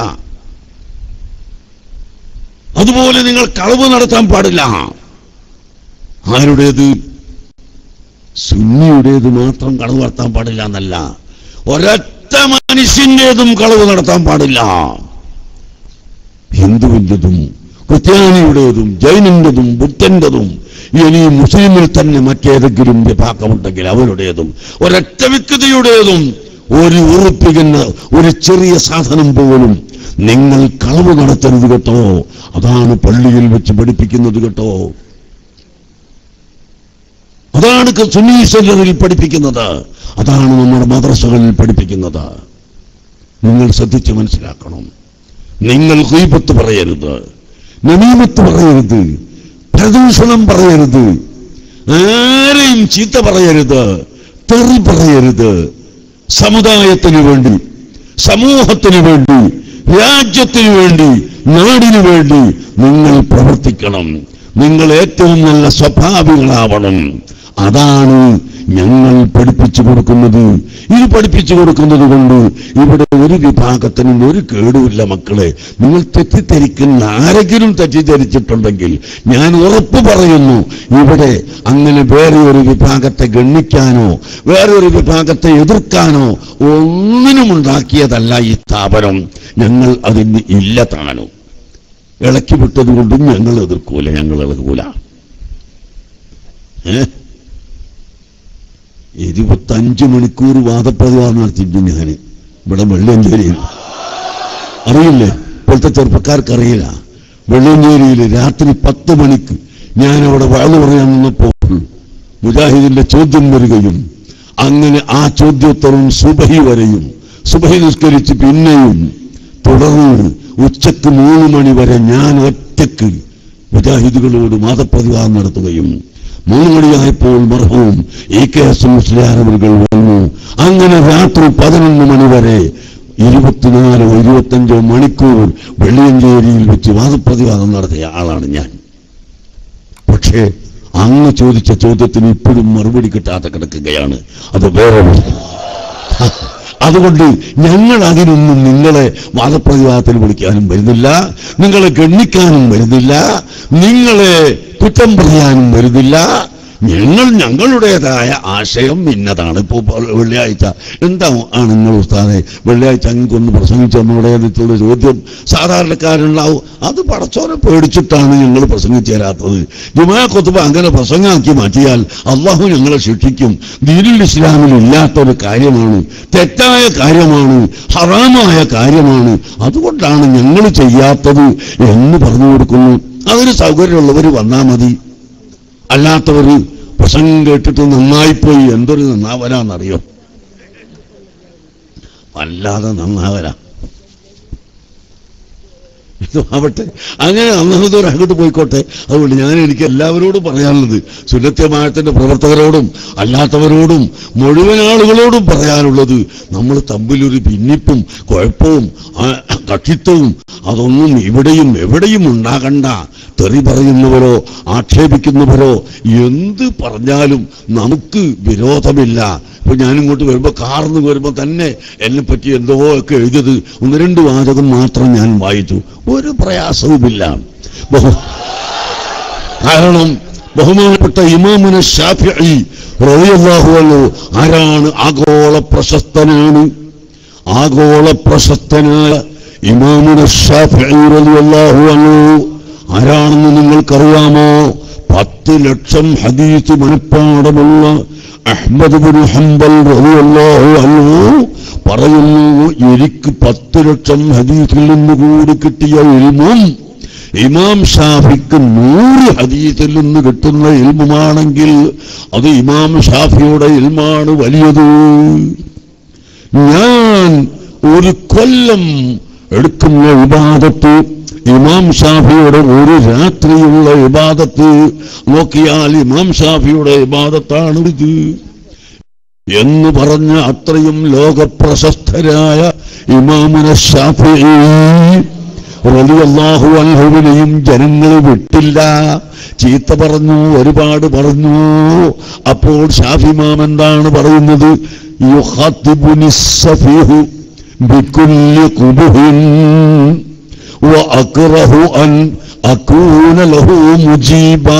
അതുപോലെ നിങ്ങൾ കളവ് നടത്താൻ പാടില്ല ആരുടേത് സുന്നിയുടേത് മാത്രം കളവ് നടത്താൻ പാടില്ല എന്നല്ല ഒരൊറ്റ മനുഷ്യന്റേതും കളവ് നടത്താൻ പാടില്ല ഹിന്ദുവിൻ്റെതും ക്രിസ്ത്യാനിയുടേതും ജൈനന്റെതും ബുദ്ധന്റെതും ഇനി മുസ്ലിമിൽ തന്നെ മറ്റേതെങ്കിലും വിഭാഗമുണ്ടെങ്കിൽ അവരുടേതും ഒരൊറ്റ വ്യക്തിയുടേതും ഒരു ഉറപ്പിക്കുന്ന ഒരു ചെറിയ സാധനം പോലും നിങ്ങൾ കളവ് നടത്തരുത് കേട്ടോ അതാണ് പള്ളിയിൽ വെച്ച് പഠിപ്പിക്കുന്നത് കേട്ടോ അതാണ് ക- സുന്നി സെന്ററിൽ പഠിപ്പിക്കുന്നത് അതാണ് നമ്മുടെ മദ്രസകളിൽ പഠിപ്പിക്കുന്നത് നിങ്ങൾ ശ്രദ്ധിച്ച് മനസ്സിലാക്കണം നിങ്ങൾ ഹീപത്ത് പറയരുത് നമീമത്ത് പറയരുത് പ്രദൂഷണം പറയരുത് ആരെയും ചീത്ത പറയരുത് തെറി പറയരുത് സമുദായത്തിന് വേണ്ടി സമൂഹത്തിന് വേണ്ടി രാജ്യത്തിന് വേണ്ടി നാടിനു വേണ്ടി നിങ്ങൾ പ്രവർത്തിക്കണം നിങ്ങൾ ഏറ്റവും നല്ല സ്വഭാവികളാവണം അതാണ് ഞങ്ങൾ പഠിപ്പിച്ചു കൊടുക്കുന്നത് ഇത് പഠിപ്പിച്ചു കൊടുക്കുന്നത് കൊണ്ട് ഇവിടെ ഒരു വിഭാഗത്തിനും ഒരു കേടുമില്ല മക്കളെ നിങ്ങൾ തെറ്റിദ്ധരിക്കുന്ന ആരെങ്കിലും തെറ്റിദ്ധരിച്ചിട്ടുണ്ടെങ്കിൽ ഞാൻ ഉറപ്പ് പറയുന്നു ഇവിടെ അങ്ങനെ വേറെ ഒരു വിഭാഗത്തെ ഗണ്ണിക്കാനോ വേറെ ഒരു വിഭാഗത്തെ എതിർക്കാനോ ഒന്നിനും ഉണ്ടാക്കിയതല്ല ഈ സ്ഥാപനം ഞങ്ങൾ അതിന് ഇല്ല താനും ഇളക്കി വിട്ടത് കൊണ്ടും ഞങ്ങൾ എതിർക്കൂല ഞങ്ങൾ ഇളകൂല ഏ ഇരുപത്തഞ്ച് മണിക്കൂർ വാദപ്രതിവാദം നടത്തിയിട്ടുണ്ട് ഞാൻ ഇവിടെ വെള്ളയഞ്ചേരിയിൽ അറിയില്ലേ ഇപ്പോഴത്തെ ചെറുപ്പക്കാർക്ക് അറിയില്ല വെള്ളയഞ്ചേരിയിൽ രാത്രി പത്ത് മണിക്ക് ഞാൻ അവിടെ വാഴ് പറയാൻ നിന്നപ്പോൾ മുജാഹിദിന്റെ ചോദ്യം വരികയും അങ്ങനെ ആ ചോദ്യോത്തരം സുബഹി വരെയും സുബഹി നിസ്കരിച്ച് പിന്നെയും തുടർന്ന് ഉച്ചക്ക് മൂന്ന് മണി വരെ ഞാൻ ഒറ്റക്ക് മുജാഹിദുകളോട് വാദപ്രതിവാദം നടത്തുകയും മൂന്ന് മണിയായപ്പോൾ മർഹവും എ കെ എസ് മുസ്ലിയാരവറുകൾ വന്നു അങ്ങനെ രാത്രി പതിനൊന്ന് മണി വരെ ഇരുപത്തിനാലോ ഇരുപത്തഞ്ചോ മണിക്കൂർ വെള്ളിയഞ്ചേരിയിൽ വെച്ച് വാദപ്രതിവാദം നടത്തിയ ആളാണ് ഞാൻ പക്ഷേ അങ്ങ് ചോദിച്ച ചോദ്യത്തിന് ഇപ്പോഴും മറുപടി കിട്ടാതെ കിടക്കുകയാണ് അത് വേറെ വിഷയം. അതുകൊണ്ട് ഞങ്ങൾ അതിനൊന്നും നിങ്ങളെ വാദപ്രതിവാദത്തിൽ വിളിക്കാനും വരുന്നില്ല നിങ്ങളെ ഗണ്ണിക്കാനും വരുന്നില്ല നിങ്ങളെ കുറ്റം പറയാനും വരുന്നില്ല ഞങ്ങൾ ഞങ്ങളുടേതായ ആശയം ഇന്നതാണ് ഇപ്പോൾ വെള്ളിയാഴ്ച എന്താ ആണ് നിങ്ങൾ ഉസ്താദെ വെള്ളിയാഴ്ച അങ്ങൊന്ന് പ്രസംഗിച്ചു നമ്മളുടെ ചോദ്യം സാധാരണക്കാരുണ്ടാവും അത് പടച്ചോനെ പേടിച്ചിട്ടാണ് ഞങ്ങൾ പ്രസംഗിച്ചു തരാത്തത് ജുമാ കൊത്തുബ അങ്ങനെ പ്രസംഗമാക്കി മാറ്റിയാൽ അള്ളാഹു ഞങ്ങളെ ശിക്ഷിക്കും ദീനുൽ ഇസ്ലാമിൽ ഇല്ലാത്തൊരു കാര്യമാണ് തെറ്റായ കാര്യമാണ് ഹറാമായ കാര്യമാണ് അതുകൊണ്ടാണ് ഞങ്ങൾ ചെയ്യാത്തത് എന്ന് പറഞ്ഞു കൊടുക്കുന്നു അതിന് സൗകര്യമുള്ളവർ വന്നാൽ മതി അല്ലാത്തവർ പ്രസംഗം കേട്ടിട്ട് നന്നായിപ്പോയി എന്തൊരു നന്നാവരാന്നറിയോ വല്ലാതെ നന്നാവരാ ആവട്ടെ അങ്ങനെ അന്നഹദൂർ അങ്ങോട്ട് പോയിക്കോട്ടെ അതുകൊണ്ട് ഞാൻ എനിക്ക് എല്ലാവരോടും പറയാനുള്ളത് സുന്നത്യമായത്തിന്റെ പ്രവർത്തകരോടും അല്ലാത്തവരോടും മുഴുവൻ ആളുകളോടും പറയാനുള്ളത് നമ്മൾ തമ്മിലൊരു ഭിന്നിപ്പും കുഴപ്പവും ആ, കക്ഷിത്വവും അതൊന്നും ഇവിടെയും എവിടെയും ഉണ്ടാകണ്ട തെറി പറയുന്നവരോ ആക്ഷേപിക്കുന്നവരോ എന്ത് പറഞ്ഞാലും നമുക്ക് വിരോധമില്ല ഇപ്പൊ ഞാനിങ്ങോട്ട് വരുമ്പോ കാർന്ന് വരുമ്പോ തന്നെ എന്നെ പറ്റി എന്തോ ഒക്കെ എഴുതിയത് ഒന്ന് രണ്ട് വാചകം മാത്രം ഞാൻ വായിച്ചു ഒരു പ്രയാസവുമില്ല ബഹു കാരണം ബഹുമാനപ്പെട്ട ഇമാമുന ഷാഫിഈ റളിയല്ലാഹു അൻഹു ആരാണ് ആഗോള പ്രശസ്തനാണ് ആഗോള പ്രശസ്തനായ ഇമാമുന ഷാഫിഈ റളിയല്ലാഹു അൻഹു ആരാണെന്ന് നിങ്ങൾക്കറിയാമോ പത്ത് ലക്ഷം ഹദീസ് മനഃപ്പാടമുള്ള അഹ്മദ് ബിൻ ഹംബൽ റളിയല്ലാഹു അൻഹു പറയുന്നു എനിക്ക് പത്ത് ലക്ഷം ഹദീസിൽ നിന്ന് കൂടി കിട്ടിയ ഇൽമും ഇമാം ഷാഫിക്ക് നൂറ് ഹദീസിൽ നിന്ന് കിട്ടുന്ന ഇൽമുമാണെങ്കിൽ അത് ഇമാം ഷാഫിയുടെ ഇൽമാണ് വലിയത് ഞാൻ ഒരു കൊല്ലം എടുക്കുന്ന ഇബാദത്ത് ഇമാം ഷാഫിയുടെ ഒരു രാത്രിയുള്ള ഇബാദത്ത് നോക്കിയാൽ ഇമാം ഷാഫിയുടെ ഇബാദത്താണ് ഇത് എന്ന് പറഞ്ഞ അത്രയും ലോകപ്രശസ്തരായ ഇമാമുന ഷാഫി റളിയല്ലാഹു അൻഹുവിനെയും ജനങ്ങൾ വിട്ടില്ല ചീത്ത പറഞ്ഞു ഒരുപാട് പറഞ്ഞു അപ്പോൾ ഷാഫിമാം എന്താണ് പറയുന്നത് യുഖാത്തിബുനി സഫീഹു ബികുല്ലി ഖുബുഹിൻ وأكره أن أكون له مجيبا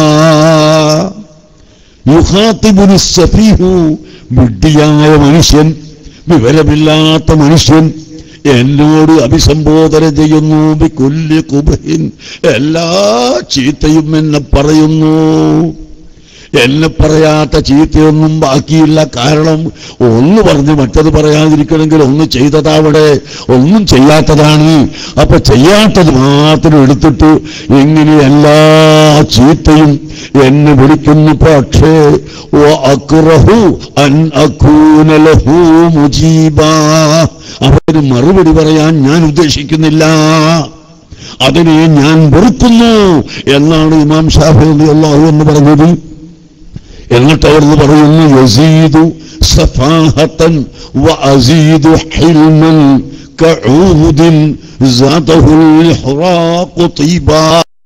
യുഹാത്തിബുനി സഫീഹു വിഡ്ഢിയായ മനുഷ്യൻ വിവരമില്ലാത്ത മനുഷ്യൻ എന്നോട് അഭിസംബോധന ചെയ്യുന്നു ബികുല്ലി കുബഹിൻ എല്ലാ ചീത്തയും എന്നെ പറയുന്നു എന്നെ പറയാത്ത ചീത്തയൊന്നും ബാക്കിയില്ല കാരണം ഒന്ന് പറഞ്ഞ് മറ്റത് പറയാതിരിക്കണമെങ്കിൽ ഒന്ന് ചെയ്തതാവിടെ ഒന്നും ചെയ്യാത്തതാണ് അപ്പൊ ചെയ്യാത്തത് മാത്രം എടുത്തിട്ട് ഇങ്ങനെ എല്ലാ ചീത്തയും എന്നെ വിളിക്കുന്നു പക്ഷേ ഓ അക്റഹു അൻ അക്കൂന ലഹു മുജീബാ അവന് മറുപടി പറയാൻ ഞാൻ ഉദ്ദേശിക്കുന്നില്ല അതിനെ ഞാൻ വെറുക്കുന്നു എന്നാണ് ഇമാം ഷാഫി അള്ളാഹു എന്ന് പറഞ്ഞത് എന്നിട്ട് അവിടുന്ന് പറയുന്നു യസീദു സഫാഹത്തൻ വഅസീദു ഹിൽമൻ കഊദിൻ സാദഹുൽ ഇഹ്റാഖു തീബാ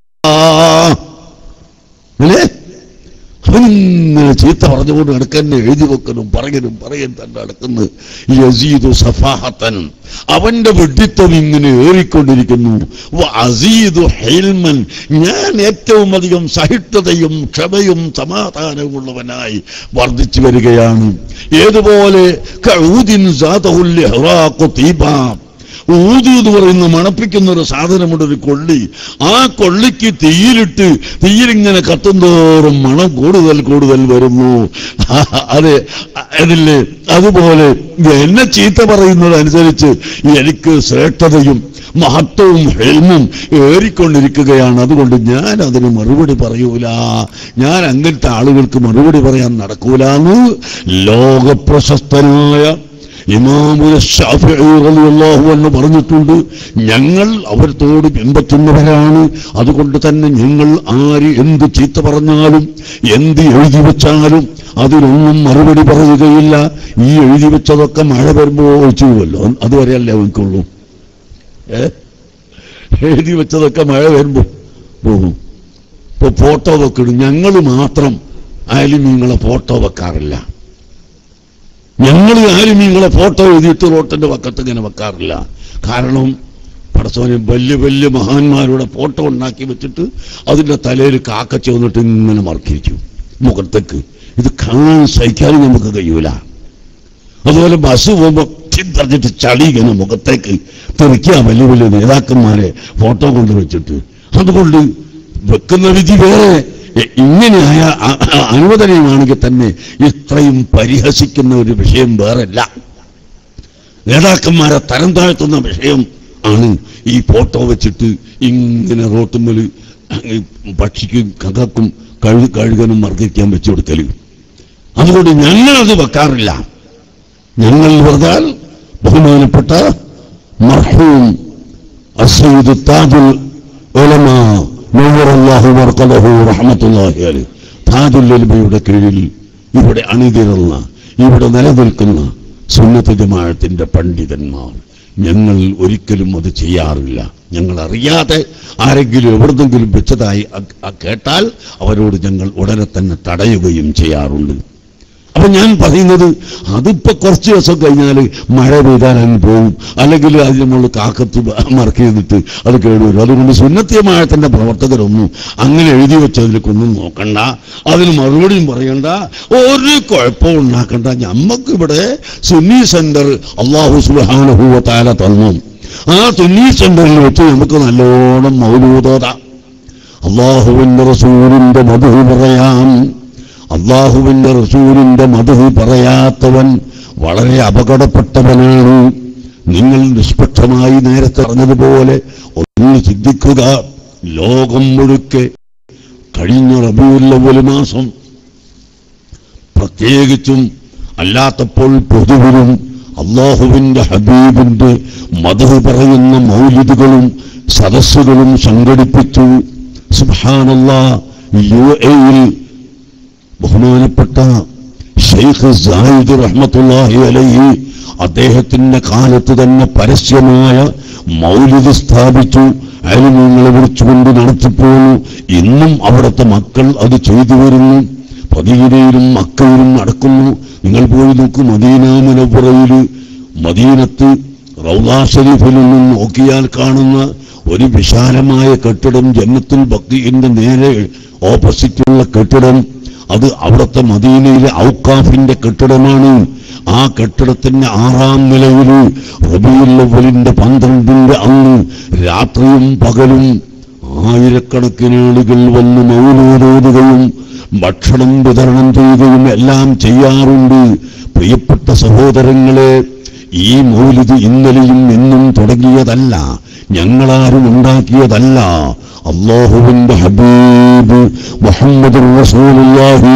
അല്ലേ അവനിങ്ങനെ ചീത്ത പറഞ്ഞുകൊണ്ട് നടക്കന്നെ എഴുതി വെക്കലും പറയലും പറയൻ തന്നെ നടക്കുന്നു യസീദു സഫാഹത്തൻ അവന്റെ വെഡിത്വം ഇങ്ങനെ ഏറിക്കൊണ്ടിരിക്കുന്നു വ അസീദു ഹെൽമൻ ഞാൻ ഏറ്റവും അധികം സഹിഷ്ണുതയും ക്ഷമയും സമാധാനവും ഉള്ളവനായി വർദ്ധിച്ചു വരികയാണ് ഏതുപോലെ കഊദിൻ സാദഹുൽ ഇഹ്റാഖു തീബാ ഊതു എന്ന് പറയുന്ന മണപ്പിക്കുന്ന ഒരു സാധനമുണ്ട് ഒരു കൊള്ളി ആ കൊള്ളിക്ക് തീയിലിട്ട് തീയിലിങ്ങനെ കത്തുന്തോറും മണം കൂടുതൽ കൂടുതൽ വരുന്നു അതെ അതില്ലേ അതുപോലെ എന്നെ ചീത്ത പറയുന്നതനുസരിച്ച് എനിക്ക് ശ്രേഷ്ഠതയും മഹത്വവും ഹെൽമും ഏറിക്കൊണ്ടിരിക്കുകയാണ് അതുകൊണ്ട് ഞാൻ അതിന് മറുപടി പറയൂല ഞാൻ അങ്ങനത്തെ ആളുകൾക്ക് മറുപടി പറയാൻ നടക്കൂലെന്ന് ലോകപ്രശസ്തനായ ഇമാമുൽ ഷാഫിഈ റളിയല്ലാഹു അൻഹു പറഞ്ഞിട്ടുണ്ട് ഞങ്ങൾ അവരത്തോട് പിൻപറ്റുന്നവരാണ് അതുകൊണ്ട് തന്നെ ഞങ്ങൾ ആര് എന്ത് ചീത്ത പറഞ്ഞാലും എന്ത് എഴുതി വെച്ചാലും അതിനൊന്നും മറുപടി പറയുകയില്ല ഈ എഴുതി വെച്ചതൊക്കെ മഴ വരുമ്പോൾ ഒഴിച്ചു പോവല്ലോ അതുവരെയല്ലേ അവൻക്കുള്ളൂ ഏ എഴുതി വെച്ചതൊക്കെ മഴ വരുമ്പോൾ പോകും ഇപ്പൊ ഫോട്ടോ വെക്കണം ഞങ്ങൾ മാത്രം ആയാലും നിങ്ങളെ ഫോട്ടോ വെക്കാറില്ല ഞങ്ങൾ ആരും നിങ്ങളെ ഫോട്ടോ എഴുതിയിട്ട് റോട്ടിന്റെ പക്കത്ത് ഇങ്ങനെ വെക്കാറില്ല കാരണം പടച്ചോനെ വലിയ വലിയ മഹാന്മാരുടെ ഫോട്ടോ ഉണ്ടാക്കി വെച്ചിട്ട് അതിന്റെ തലയിൽ കാക്കച്ച വന്നിട്ട് ഇങ്ങനെ മറക്കിരിക്കും മുഖത്തേക്ക് ഇത് കാണാൻ സഹിക്കാനും നമുക്ക് കഴിയൂല അതുപോലെ ബസ് പോകുമ്പോൾ ചിന്തറിഞ്ഞിട്ട് ചളി ഇങ്ങനെ മുഖത്തേക്ക് തെറിക്കുക വലിയ വലിയ നേതാക്കന്മാരെ ഫോട്ടോ കൊണ്ട് വെച്ചിട്ട് അതുകൊണ്ട് വെക്കുന്ന വിധി വേറെ എ- ഇങ്ങനെയായ അ- അ- അനുവദനീയമാണെങ്കിൽ തന്നെ ഇത്രയും പരിഹസിക്കുന്ന ഒരു വിഷയം വേറല്ല നേതാക്കന്മാരെ തരം താഴ്ത്തുന്ന വിഷയം ആണ് ഈ ഫോട്ടോ വെച്ചിട്ട് ഇങ്ങനെ റോട്ടുമ്മൽ പക്ഷിക്കും കകക്കും കഴു കഴുകനും മർദ്ദിക്കാൻ വെച്ചു കൊടുക്കല് അതുകൊണ്ട് ഞങ്ങളത് വെക്കാറില്ല ഞങ്ങൾ പറഞ്ഞാൽ ബഹുമാനപ്പെട്ട മർഹൂം അസീദ് താജുൽ ഉലമ നൂറല്ലാഹു വർക്കലഹു റഹ്മത്തുള്ളാഹി അലൈഹി താജുൽ ഉലമയുടെ കീഴിൽ ഇവിടെ അണിതിരുന്ന ഇവിടെ നിലനിൽക്കുന്ന സുന്നത്ത് ജമാഅത്തിന്റെ പണ്ഡിതന്മാർ ഞങ്ങൾ ഒരിക്കലും അത് ചെയ്യാറില്ല ഞങ്ങൾ അറിയാതെ ആരെങ്കിലും എവിടുന്നെങ്കിലും വെച്ചതായി അ- അ- കേട്ടാൽ അവരോട് ഞങ്ങൾ ഉടനെ തന്നെ തടയുകയും ചെയ്യാറുണ്ട് അപ്പൊ ഞാൻ പറയുന്നത് അതിപ്പോ കുറച്ച് ദിവസം കഴിഞ്ഞാൽ മഴ പെയ്താൽ അങ്ങ് പോകും അല്ലെങ്കിൽ അതിന് മുകളിൽ കാക്കത്ത് മറക്കി ചെയ്തിട്ട് അത് കേടുവരും അതുകൊണ്ട് സുന്നത്തിയമായത്തിന്റെ പ്രവർത്തകരൊന്നും അങ്ങനെ എഴുതി വെച്ചതിലേക്കൊന്നും നോക്കണ്ട അതിന് മറുപടിയും പറയണ്ട ഒരു കുഴപ്പവും ഉണ്ടാക്കണ്ട ഞമ്മക്ക് ഇവിടെ സുന്നി സെന്റർ അള്ളാഹു സുബാനുഭൂവ താല തന്നു ആ സുന്നി സെന്ററിൽ വെച്ച് നമുക്ക് നല്ലോണം മൗലൂതോതാം അള്ളാഹുവിന്റെ റസൂലിന്റെ മധു പറയാം അള്ളാഹുവിന്റെ റസൂലിന്റെ മധു പറയാത്തവൻ വളരെ അപകടപ്പെട്ടവനാണ് നിങ്ങൾ നിഷ്പക്ഷമായി നേരത്തെ പറഞ്ഞതുപോലെ ഒന്ന് ചിന്തിക്കുക ലോകം മുഴുക്കെ കഴിഞ്ഞ റബിയുല്ലവല് മാസം പ്രത്യേകിച്ചും അല്ലാത്തപ്പോൾ പൊതുവിലും അള്ളാഹുവിന്റെ ഹബീബിന്റെ മധു പറയുന്ന മൗലിദുകളും സദസ്സുകളും സംഘടിപ്പിച്ചു സുബാനല്ല യു എയിൽ ബഹുമാനപ്പെട്ട ഷെയ്ഖ് സായിദ് റഹ്മത്തുല്ലാഹി അലൈഹി അദ്ദേഹത്തിന്റെ കാലത്ത് തന്നെ പരസ്യമായ മൗലിദ് സ്ഥാപിച്ചു അയൽമീങ്ങളെ വിളിച്ചുകൊണ്ട് നടത്തിപ്പോന്നു ഇന്നും അവിടുത്തെ മക്കൾ അത് ചെയ്തു വരുന്നു പതിയിലും മക്കയിലും നടക്കുന്നു നിങ്ങൾ പോയി നോക്കൂ മദീന മുനപ്പുറയിൽ മദീനത്ത് റൗദാ ഷരീഫിൽ നിന്നും നോക്കിയാൽ കാണുന്ന ഒരു വിശാലമായ കെട്ടിടം ജന്നത്തുൽ ഭക്തിന്റെ നേരെ ഓപ്പോസിറ്റുള്ള കെട്ടിടം അത് അവിടുത്തെ മദീനയിലെ ഔക്കാഫിന്റെ കെട്ടിടമാണ് ആ കെട്ടിടത്തിന്റെ ആറാം നിലയിൽ റബിയുല്ലവലിന്റെ പന്ത്രണ്ടിന്റെ അന്ന് രാത്രിയും പകലും ആയിരക്കണക്കിന് ആളുകൾ വന്ന് മൗനോരോതുകയും ഭക്ഷണം വിതരണം ചെയ്യുകയും എല്ലാം ചെയ്യാറുണ്ട് പ്രിയപ്പെട്ട സഹോദരങ്ങളെ ഈ മൗലിദ് ഇന്നലെയും ഇന്നും തുടങ്ങിയതല്ല ഞങ്ങളാരും ഉണ്ടാക്കിയതല്ല അള്ളാഹുവിന്റെ ഹബീബ് മുഹമ്മദ് റസൂലുള്ളാഹി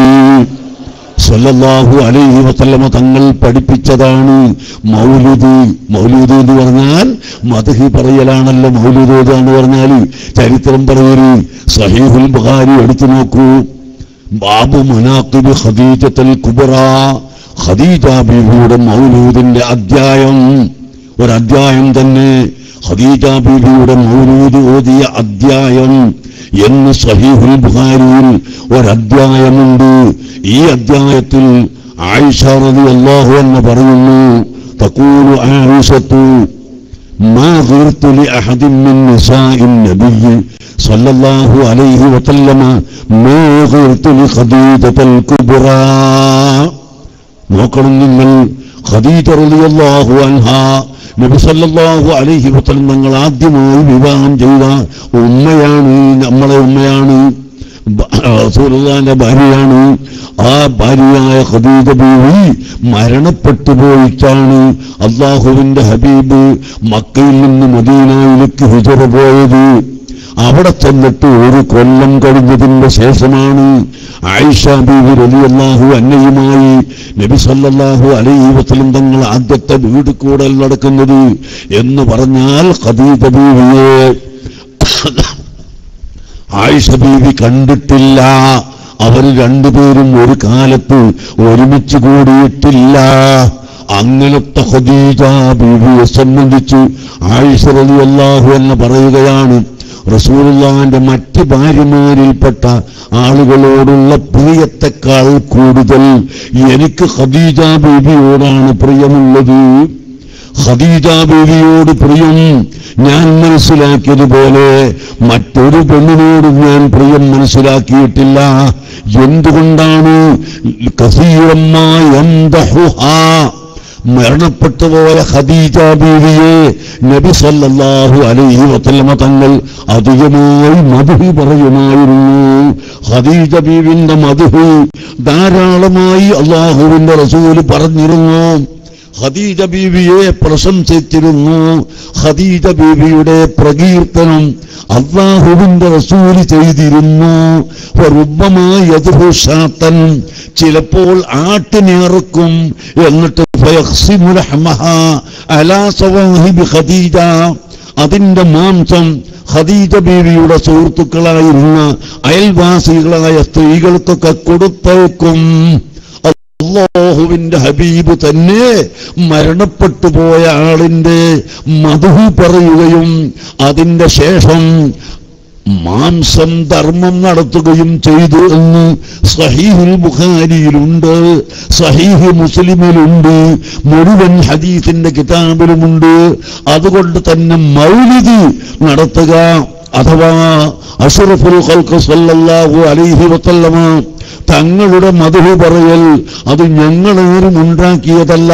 സല്ലല്ലാഹു അലൈഹി വസല്ലമ തങ്ങൾ പഠിപ്പിച്ചതാണ് മൗലിദ് മൗലിദ് എന്ന് പറഞ്ഞാൽ മധുഹി പറയലാണല്ലോ മൗലിദ് എന്ന് പറഞ്ഞാൽ ചരിത്രം പറയല് സഹീഹുൽ ബുഖാരി എടുത്തു നോക്കൂ ബാബു മനാഖിബ് ഖദീജത്തുൽ കുബ്ര ഖദീജ ബീവിയുടെ മൗലൂദിന്റെ അധ്യായം ഒരു അധ്യായം തന്നെ ഖദീജ ബീവിയുടെ മൗലൂദ് ഓതിയ അധ്യായം എന്ന് സഹീഹുൽ ബുഖാരിയിൽ ഒരധ്യായമുണ്ട് ഈ അധ്യായത്തിൽ ആയിഷ റളിയല്ലാഹു എന്ന് പറയുന്നു തഖൂലു ആയിഷത്തു ما غرت لأحد من نساء النبي صلى الله عليه وسلم ما غرت لخديجة الكبرى നോക്കണം നിങ്ങൾ ഖദീജ റളിയല്ലാഹു അൻഹ നബി സല്ലല്ലാഹു അലൈഹി വസല്ലം തങ്ങൾ ആദ്യമായി വിവാഹം ചെയ്ത ഉമ്മയാണ് നമ്മളെ ഉമ്മയാണ് ബ- റസൂലുള്ളാഹിന്റെ ഭാര്യയാണ് ആ ഭാര്യയായ ഖദീജ ബീവി മരണപ്പെട്ടു പോയിട്ടാണ് അള്ളാഹുവിന്റെ ഹബീബ് മക്കയിൽ നിന്ന് മദീനയിലേക്ക് ഹിജറ പോയത് അവിടെ ചെന്നിട്ട് ഒരു കൊല്ലം കഴിഞ്ഞതിന്റെ ശേഷമാണ് ആയിഷ ബീവി റളിയല്ലാഹു അന്നയുമായി നബി സല്ലല്ലാഹു അലൈഹി വസല്ലം തങ്ങൾ ആദ്യത്തെ വീട് കൂടൽ നടക്കുന്നത് എന്ന് പറഞ്ഞാൽ ഖദീജ ബീവിയെ ആയിഷ ബീവി കണ്ടിട്ടില്ല അവർ രണ്ടുപേരും ഒരു കാലത്ത് ഒരുമിച്ച് കൂടിയിട്ടില്ല അങ്ങനത്തെ ഖദീജ ബീവിയെ സംബന്ധിച്ച് ആയിഷ റളിയല്ലാഹു എന്ന് പറയുകയാണ് റസൂലുള്ളാഹിന്റെ മറ്റ് ഭാര്യമാരിൽപ്പെട്ട ആളുകളോടുള്ള പ്രിയത്തെക്കാൾ കൂടുതൽ എനിക്ക് ഖദീജ ബീവിയോടാണ് പ്രിയമുള്ളത് ഖദീജ ബീവിയോട് പ്രിയം ഞാൻ മനസ്സിലാക്കിയതുപോലെ മറ്റൊരു പെണ്ണിനോടും ഞാൻ പ്രിയം മനസ്സിലാക്കിയിട്ടില്ല എന്തുകൊണ്ടാണ് കസീറമ്മായ മരണപ്പെട്ടുപോയ ഖദീജ ബീവിയെ നബി സല്ലല്ലാഹു അലൈഹി വസല്ലമ തങ്ങൾ അധികമായി മധുഹി പറയുമായിരുന്നു ഖദീജ ബീവിന്റെ മധുഹി ധാരാളമായി അള്ളാഹുവിന്റെ റസൂല് പറഞ്ഞിരുന്നു ഖദീജ ബീവിയെ പ്രശംസിച്ചിരുന്നു ഖദീജ ബീവിയുടെ പ്രകീർത്തനം അള്ളാഹുവിന്റെ റസൂല് ചെയ്തിരുന്നു റുബമായതുഷാത്തൻ ചിലപ്പോൾ ആട്ടിനിറക്കും എന്നിട്ട് ഫയഖ്സിമു ലഹ്മഹാ അലാ സവാഹിബി ഖദീജ അതിന്റെ മാംസം ഖദീജ ബീവിയുടെ സുഹൃത്തുക്കളായിരുന്ന അയൽവാസികളായ സ്ത്രീകൾക്കൊക്കെ കൊടുത്തേക്കും അള്ളാഹുവിന്റെ ഹബീബ് തന്നെ മരണപ്പെട്ടു പോയ ആളിന്റെ മധു പറയുകയും അതിന്റെ ശേഷം മാംസം ധർമ്മം നടത്തുകയും ചെയ്തു എന്ന് സഹീഹുൽ ബുഖാരിയിലുണ്ട് സഹീഹ് മുസ്ലിമിലുണ്ട് മുഴുവൻ ഹദീസിന്റെ കിതാബിലുമുണ്ട് അതുകൊണ്ട് തന്നെ മൗലിദ് നടത്തുക അഥവാ അഷറഫുൽ ഖൽഖ് സല്ലല്ലാഹു അലൈഹി വസല്ലമ തങ്ങളുടെ മധു പറയൽ അത് ഞങ്ങളേറും ഉണ്ടാക്കിയതല്ല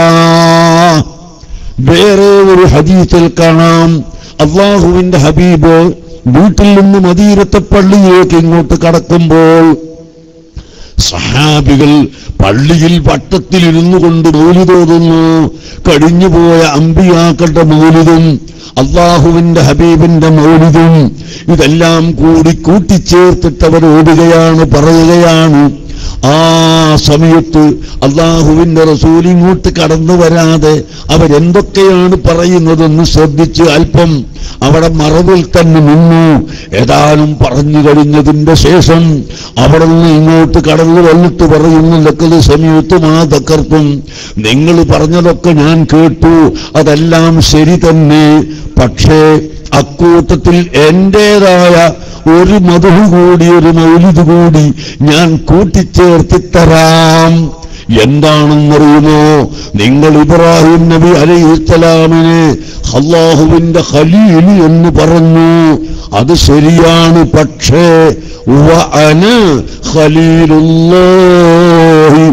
വേറെ ഒരു ഹദീസിൽ കാണാം അള്ളാഹുവിന്റെ ഹബീബ് വീട്ടിൽ നിന്ന് മദീനത്തെ പള്ളിയിലേക്ക് ഇങ്ങോട്ട് കടക്കുമ്പോൾ സഹാബികൾ പള്ളിയിൽ വട്ടത്തിലിരുന്നു കൊണ്ട് മൗലിതോതുന്നു കഴിഞ്ഞുപോയ അമ്പിയാക്കളുടെ മൗലിതും അള്ളാഹുവിന്റെ ഹബീബിന്റെ മൗലിതും ഇതെല്ലാം കൂടി കൂട്ടിച്ചേർത്തിട്ട് അവർ ഓടുകയാണ് പറയുകയാണ് ആ സമയത്ത് അള്ളാഹുവിന്റെ റസൂൽ ഇങ്ങോട്ട് കടന്നു വരാതെ അവരെന്തൊക്കെയാണ് പറയുന്നതെന്ന് ശ്രദ്ധിച്ച് അല്പം അവിടെ മറവിൽ തന്നെ നിന്നു ഏതാനും പറഞ്ഞു കഴിഞ്ഞതിന്റെ ശേഷം അവിടെ നിന്ന് ഇങ്ങോട്ട് കടന്നു വന്നിട്ട് പറയുന്നു ലക്കത് സമയത്ത് മാ തക്കർത്തും നിങ്ങൾ പറഞ്ഞതൊക്കെ ഞാൻ കേട്ടു അതെല്ലാം ശരി തന്നെ പക്ഷേ അക്കൂട്ടത്തിൽ എന്റേതായ ഒരു മധു കൂടി ഒരു മൗലിത് കൂടി ഞാൻ കൂട്ടിച്ചേർത്തിത്തരാം എന്താണെന്നറിയുമോ നിങ്ങൾ ഇബ്രാഹിം നബി അലൈഹിസ്സലാമിനെ അള്ളാഹുവിന്റെ ഖലീൽ എന്ന് പറഞ്ഞു അത് ശരിയാണ് പക്ഷേ വഅന ഖലീലുല്ലാഹി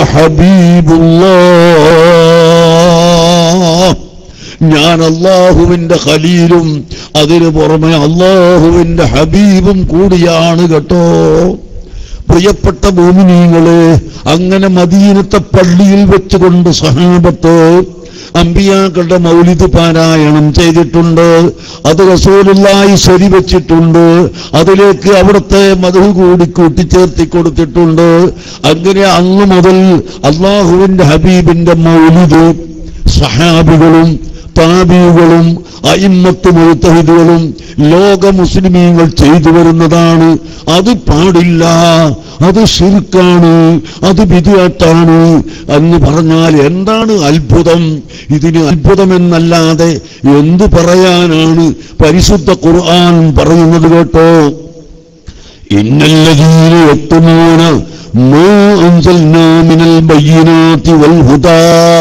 വഹബീബുല്ലാഹ് ഞാൻ അള്ളാഹുവിന്റെ ഖലീലും അതിനു പുറമെ അള്ളാഹുവിന്റെ ഹബീബും കൂടിയാണ് കേട്ടോ പ്രിയപ്പെട്ട ഭൂമിനീങ്ങളെ അങ്ങനെ മദീനത്തെ പള്ളിയിൽ വെച്ചുകൊണ്ട് സഹാബത്ത് അമ്പിയാക്കളുടെ മൗലിദ് പാരായണം ചെയ്തിട്ടുണ്ട് അത് റസൂലുള്ളായി ശരി വെച്ചിട്ടുണ്ട് അതിലേക്ക് അവിടുത്തെ മധു കൂടി കൂട്ടിച്ചേർത്തി കൊടുത്തിട്ടുണ്ട് അങ്ങനെ അന്ന് മുതൽ അള്ളാഹുവിന്റെ ഹബീബിന്റെ മൗലിദ് സഹാബികളും താബികളും അയിമ്മത്ത് മുഴുത്തഹിദുകളും ലോക മുസ്ലിമീങ്ങൾ ചെയ്തു വരുന്നതാണ് അത് പാടില്ല അത് ശിർക്കാണ് അത് വിധിയാട്ടാണ് എന്ന് പറഞ്ഞാൽ എന്താണ് അത്ഭുതം ഇതിന് അത്ഭുതമെന്നല്ലാതെ എന്തു പറയാനാണ് പരിശുദ്ധ ഖുർആൻ പറയുന്നത് കേട്ടോ ഇന്നല്ലതീന എത്തുമോന മാ അൻസൽനാ മിനൽ ബയ്യിനാതി വൽ ഹുദാ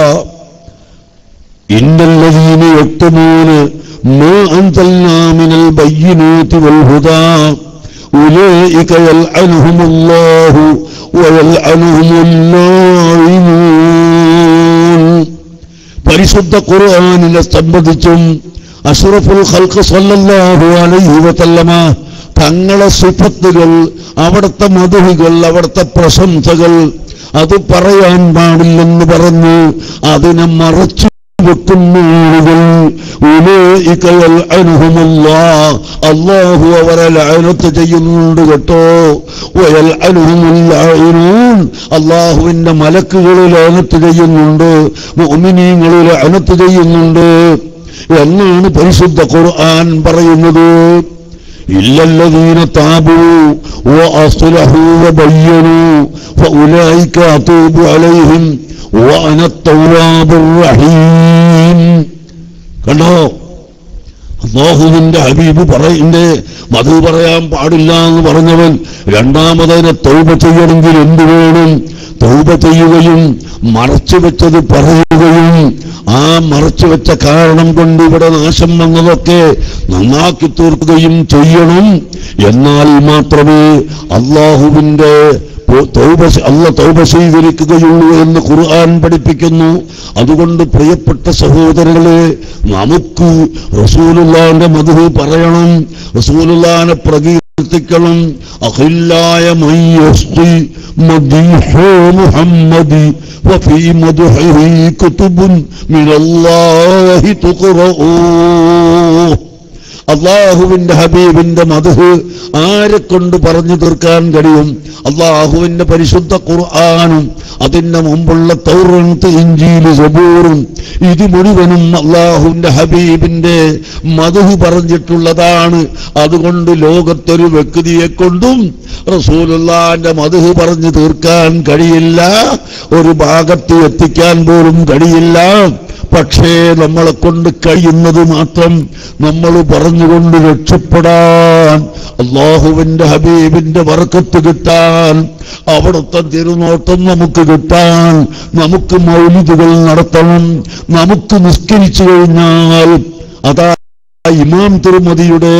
إن الذين يكتمون ما أنزلنا من البينات والهدى أولئك يلعنهم الله ويلعنهم اللاعنون പരിശുദ്ധ ഖുർആനിനെ സംബന്ധിച്ചും അഷ്റഫുൽ ഖൽഖ് സല്ലല്ലാഹു അലൈഹി വസല്ലമ തങ്ങളെ സിഫത്തുകൾ അവിടുത്തെ മധുഹികൾ അവിടുത്തെ പ്രശംസകൾ അത് പറയാൻ പാടില്ലെന്ന് പറഞ്ഞു അതിനെ മറച്ചു വെക്കുന്ന ആളുകൾ ഉലൈക യൽഅനുഹുമുല്ലാഹ്. അല്ലാഹു അവരെ ലഅനത്ത് ചെയ്യുന്നുണ്ട് കേട്ടോ വയൽഅനുഹുമുൽ ലാഇനൂൻ. അല്ലാഹുവിന്റെ മലക്കുകൾ ലഅനത്ത് ചെയ്യുന്നുണ്ട് മുഅ്മിനീങ്ങൾ ലഅനത്ത് ചെയ്യുന്നുണ്ട് എന്നാണ് പരിശുദ്ധ ഖുർആൻ പറയുന്നത് إلا الذين تابوا وأصلحوا وبينوا فأولئك أتوب عليهم وأنا التواب الرحيم കണ്ടോ അള്ളാഹുവിന്റെ ഹബീബ് പറയന്റെ മധു പറയാൻ പാടില്ല എന്ന് പറഞ്ഞവൻ രണ്ടാമതിനെ തൗബ ചെയ്യണമെങ്കിൽ എന്തു വേണം തൗബ ചെയ്യുകയും മറച്ചു വെച്ചത് പറയുകയും ആ മറച്ചു വെച്ച കാരണം കൊണ്ട് ഇവിടെ നാശം വന്നതൊക്കെ നന്നാക്കി തീർക്കുകയും ചെയ്യണം എന്നാൽ മാത്രമേ അള്ളാഹുവിന്റെ തൗബ അല്ല തൗബ സ്വീകരിക്കുകയുള്ളൂ എന്ന് ഖുർആൻ പഠിപ്പിക്കുന്നു അതുകൊണ്ട് പ്രിയപ്പെട്ട സഹോദരങ്ങളെ നമുക്ക് റസൂലുള്ളാന്റെ മധു പറയണം റസൂലുള്ളാനെ പ്രകീർത്തിക്കണം അഖില്ലായ മയ്യസ്തി മദീഹു മുഹമ്മദി وفي مدحه كتب من الله تقرؤ അള്ളാഹുവിന്റെ ഹബീബിന്റെ മധു ആരെ കൊണ്ട് പറഞ്ഞു തീർക്കാൻ കഴിയും അള്ളാഹുവിന്റെ പരിശുദ്ധ ഖുർആാനും അതിന്റെ മുമ്പുള്ള തൗറത്ത് ഇഞ്ചിയില് സബൂറും ഇത് മുഴുവനും അള്ളാഹുവിന്റെ ഹബീബിന്റെ മധു പറഞ്ഞിട്ടുള്ളതാണ് അതുകൊണ്ട് ലോകത്തൊരു വ്യക്തിയെ കൊണ്ടും റസൂലുള്ളാന്റെ മധു പറഞ്ഞു തീർക്കാൻ കഴിയില്ല ഒരു ഭാഗത്ത് എത്തിക്കാൻ പോലും കഴിയില്ല പക്ഷേ നമ്മളെ കൊണ്ട് കഴിയുന്നത് മാത്രം നമ്മൾ പറഞ്ഞു പറഞ്ഞുകൊണ്ട് രക്ഷപ്പെടാൻ അള്ളാഹുവിന്റെ ഹബീബിന്റെ വർക്കത്ത് കിട്ടാൻ അവിടുത്തെ തിരുനോട്ടം നമുക്ക് കിട്ടാൻ നമുക്ക് മൗലിദുകൾ നടത്തണം നമുക്ക് നിസ്കരിച്ചു കഴിഞ്ഞാൽ അതാ ഇമാം തിരുമതിയുടെ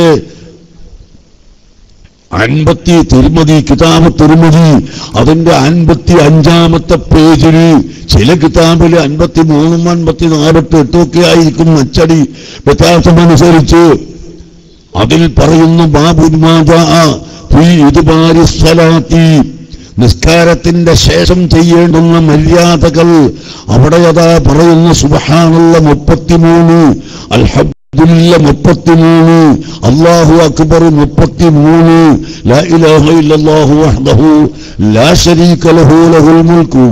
അൻപത്തി തിരുമതി കിതാബ് തിരുമതി അതിന്റെ അൻപത്തി അഞ്ചാമത്തെ പേജിൽ ചില കിതാബിൽ അൻപത്തി മൂന്നും അൻപത്തി നാലത്ത് എട്ടൊക്കെ ആയിരിക്കും അച്ചടി വ്യത്യാസമനുസരിച്ച് അതിൽ പറയുന്ന ബാബുമാജ ഇതുപാരി സ്വലാത്തി നിസ്കാരത്തിന്റെ ശേഷം ചെയ്യേണ്ടുന്ന മര്യാദകൾ അവിടെ അതാ പറയുന്ന സുബഹാനുള്ള മുപ്പത്തിമൂന്ന് അൽഹബ്ദുല്ല മുപ്പത്തിമൂന്ന് അള്ളാഹു അക്ബർ മുപ്പത്തിമൂന്ന് ലാ ഇലാഹ ഇല്ലല്ലാഹു വഹ്ദഹു ലാ ശരീക ലഹു ലഹുൽ മുൽക്കു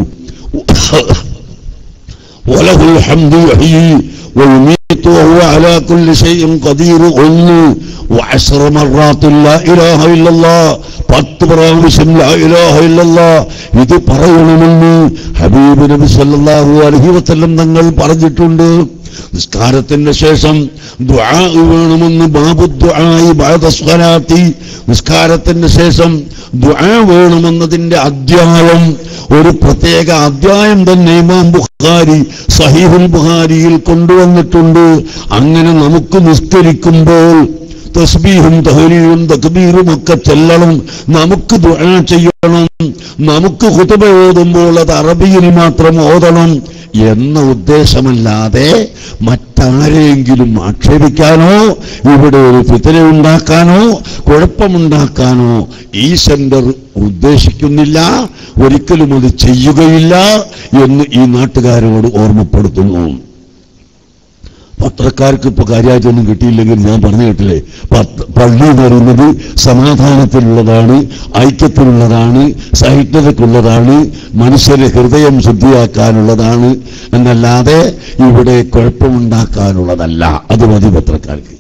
وله الحمد يحيي ويميت وهو على كل شيء قدير ഒന്ന് وعشر مرات لا إله إلا الله പത്ത് പ്രാവശ്യം ലാ ഇലാഹ ഇല്ലല്ലാ ഇത് പറയണമെന്ന് ഹബീബ് നബി സല്ലല്ലാഹു അലൈഹി വസല്ലം തങ്ങൾ പറഞ്ഞിട്ടുണ്ട് നിസ്കാരത്തിന്റെ ശേഷം ദുആ വേണമെന്ന് ബാബു ദുആയി ബഅദ സ്വലാത്തി നിസ്കാരത്തിന്റെ ശേഷം ദുആ വേണമെന്നതിന്റെ അധ്യായം ഒരു പ്രത്യേക അധ്യായം തന്നെ ഇമാം ബുഖാരി സഹീഹുൽ ബുഖാരിയിൽ കൊണ്ടുവന്നിട്ടുണ്ട് അങ്ങനെ നമുക്ക് നിസ്കരിക്കുമ്പോൾ തസ്ബീഹും തഹലീലും തക്ബീറും ഒക്കെ ചെല്ലണം നമുക്ക് ദുആ ചെയ്യണം നമുക്ക് ഖുതുബ ഓതുമ്പോൾ അത് അറബിയിൽ മാത്രം ഓതണം എന്ന ഉദ്ദേശമല്ലാതെ മറ്റാരെങ്കിലും ആക്ഷേപിക്കാനോ ഇവിടെ ഒരു ഫിത്തന ഉണ്ടാക്കാനോ കുഴപ്പമുണ്ടാക്കാനോ ഈ സെന്റർ ഉദ്ദേശിക്കുന്നില്ല ഒരിക്കലും അത് ചെയ്യുകയില്ല എന്ന് ഈ നാട്ടുകാരോട് ഓർമ്മപ്പെടുത്തുന്നു പത്രക്കാർക്ക് ഇപ്പൊ കാര്യമായിട്ടൊന്നും കിട്ടിയില്ലെങ്കിൽ ഞാൻ പറഞ്ഞു കേട്ടില്ലേ പത്ത് പള്ളി എന്ന് പറയുന്നത് സമാധാനത്തിലുള്ളതാണ് ഐക്യത്തിലുള്ളതാണ് സഹിഷ്ണുതയ്ക്കുള്ളതാണ് മനുഷ്യരെ ഹൃദയം ശുദ്ധിയാക്കാനുള്ളതാണ് എന്നല്ലാതെ ഇവിടെ കുഴപ്പമുണ്ടാക്കാനുള്ളതല്ല അത് മതി പത്രക്കാർക്ക്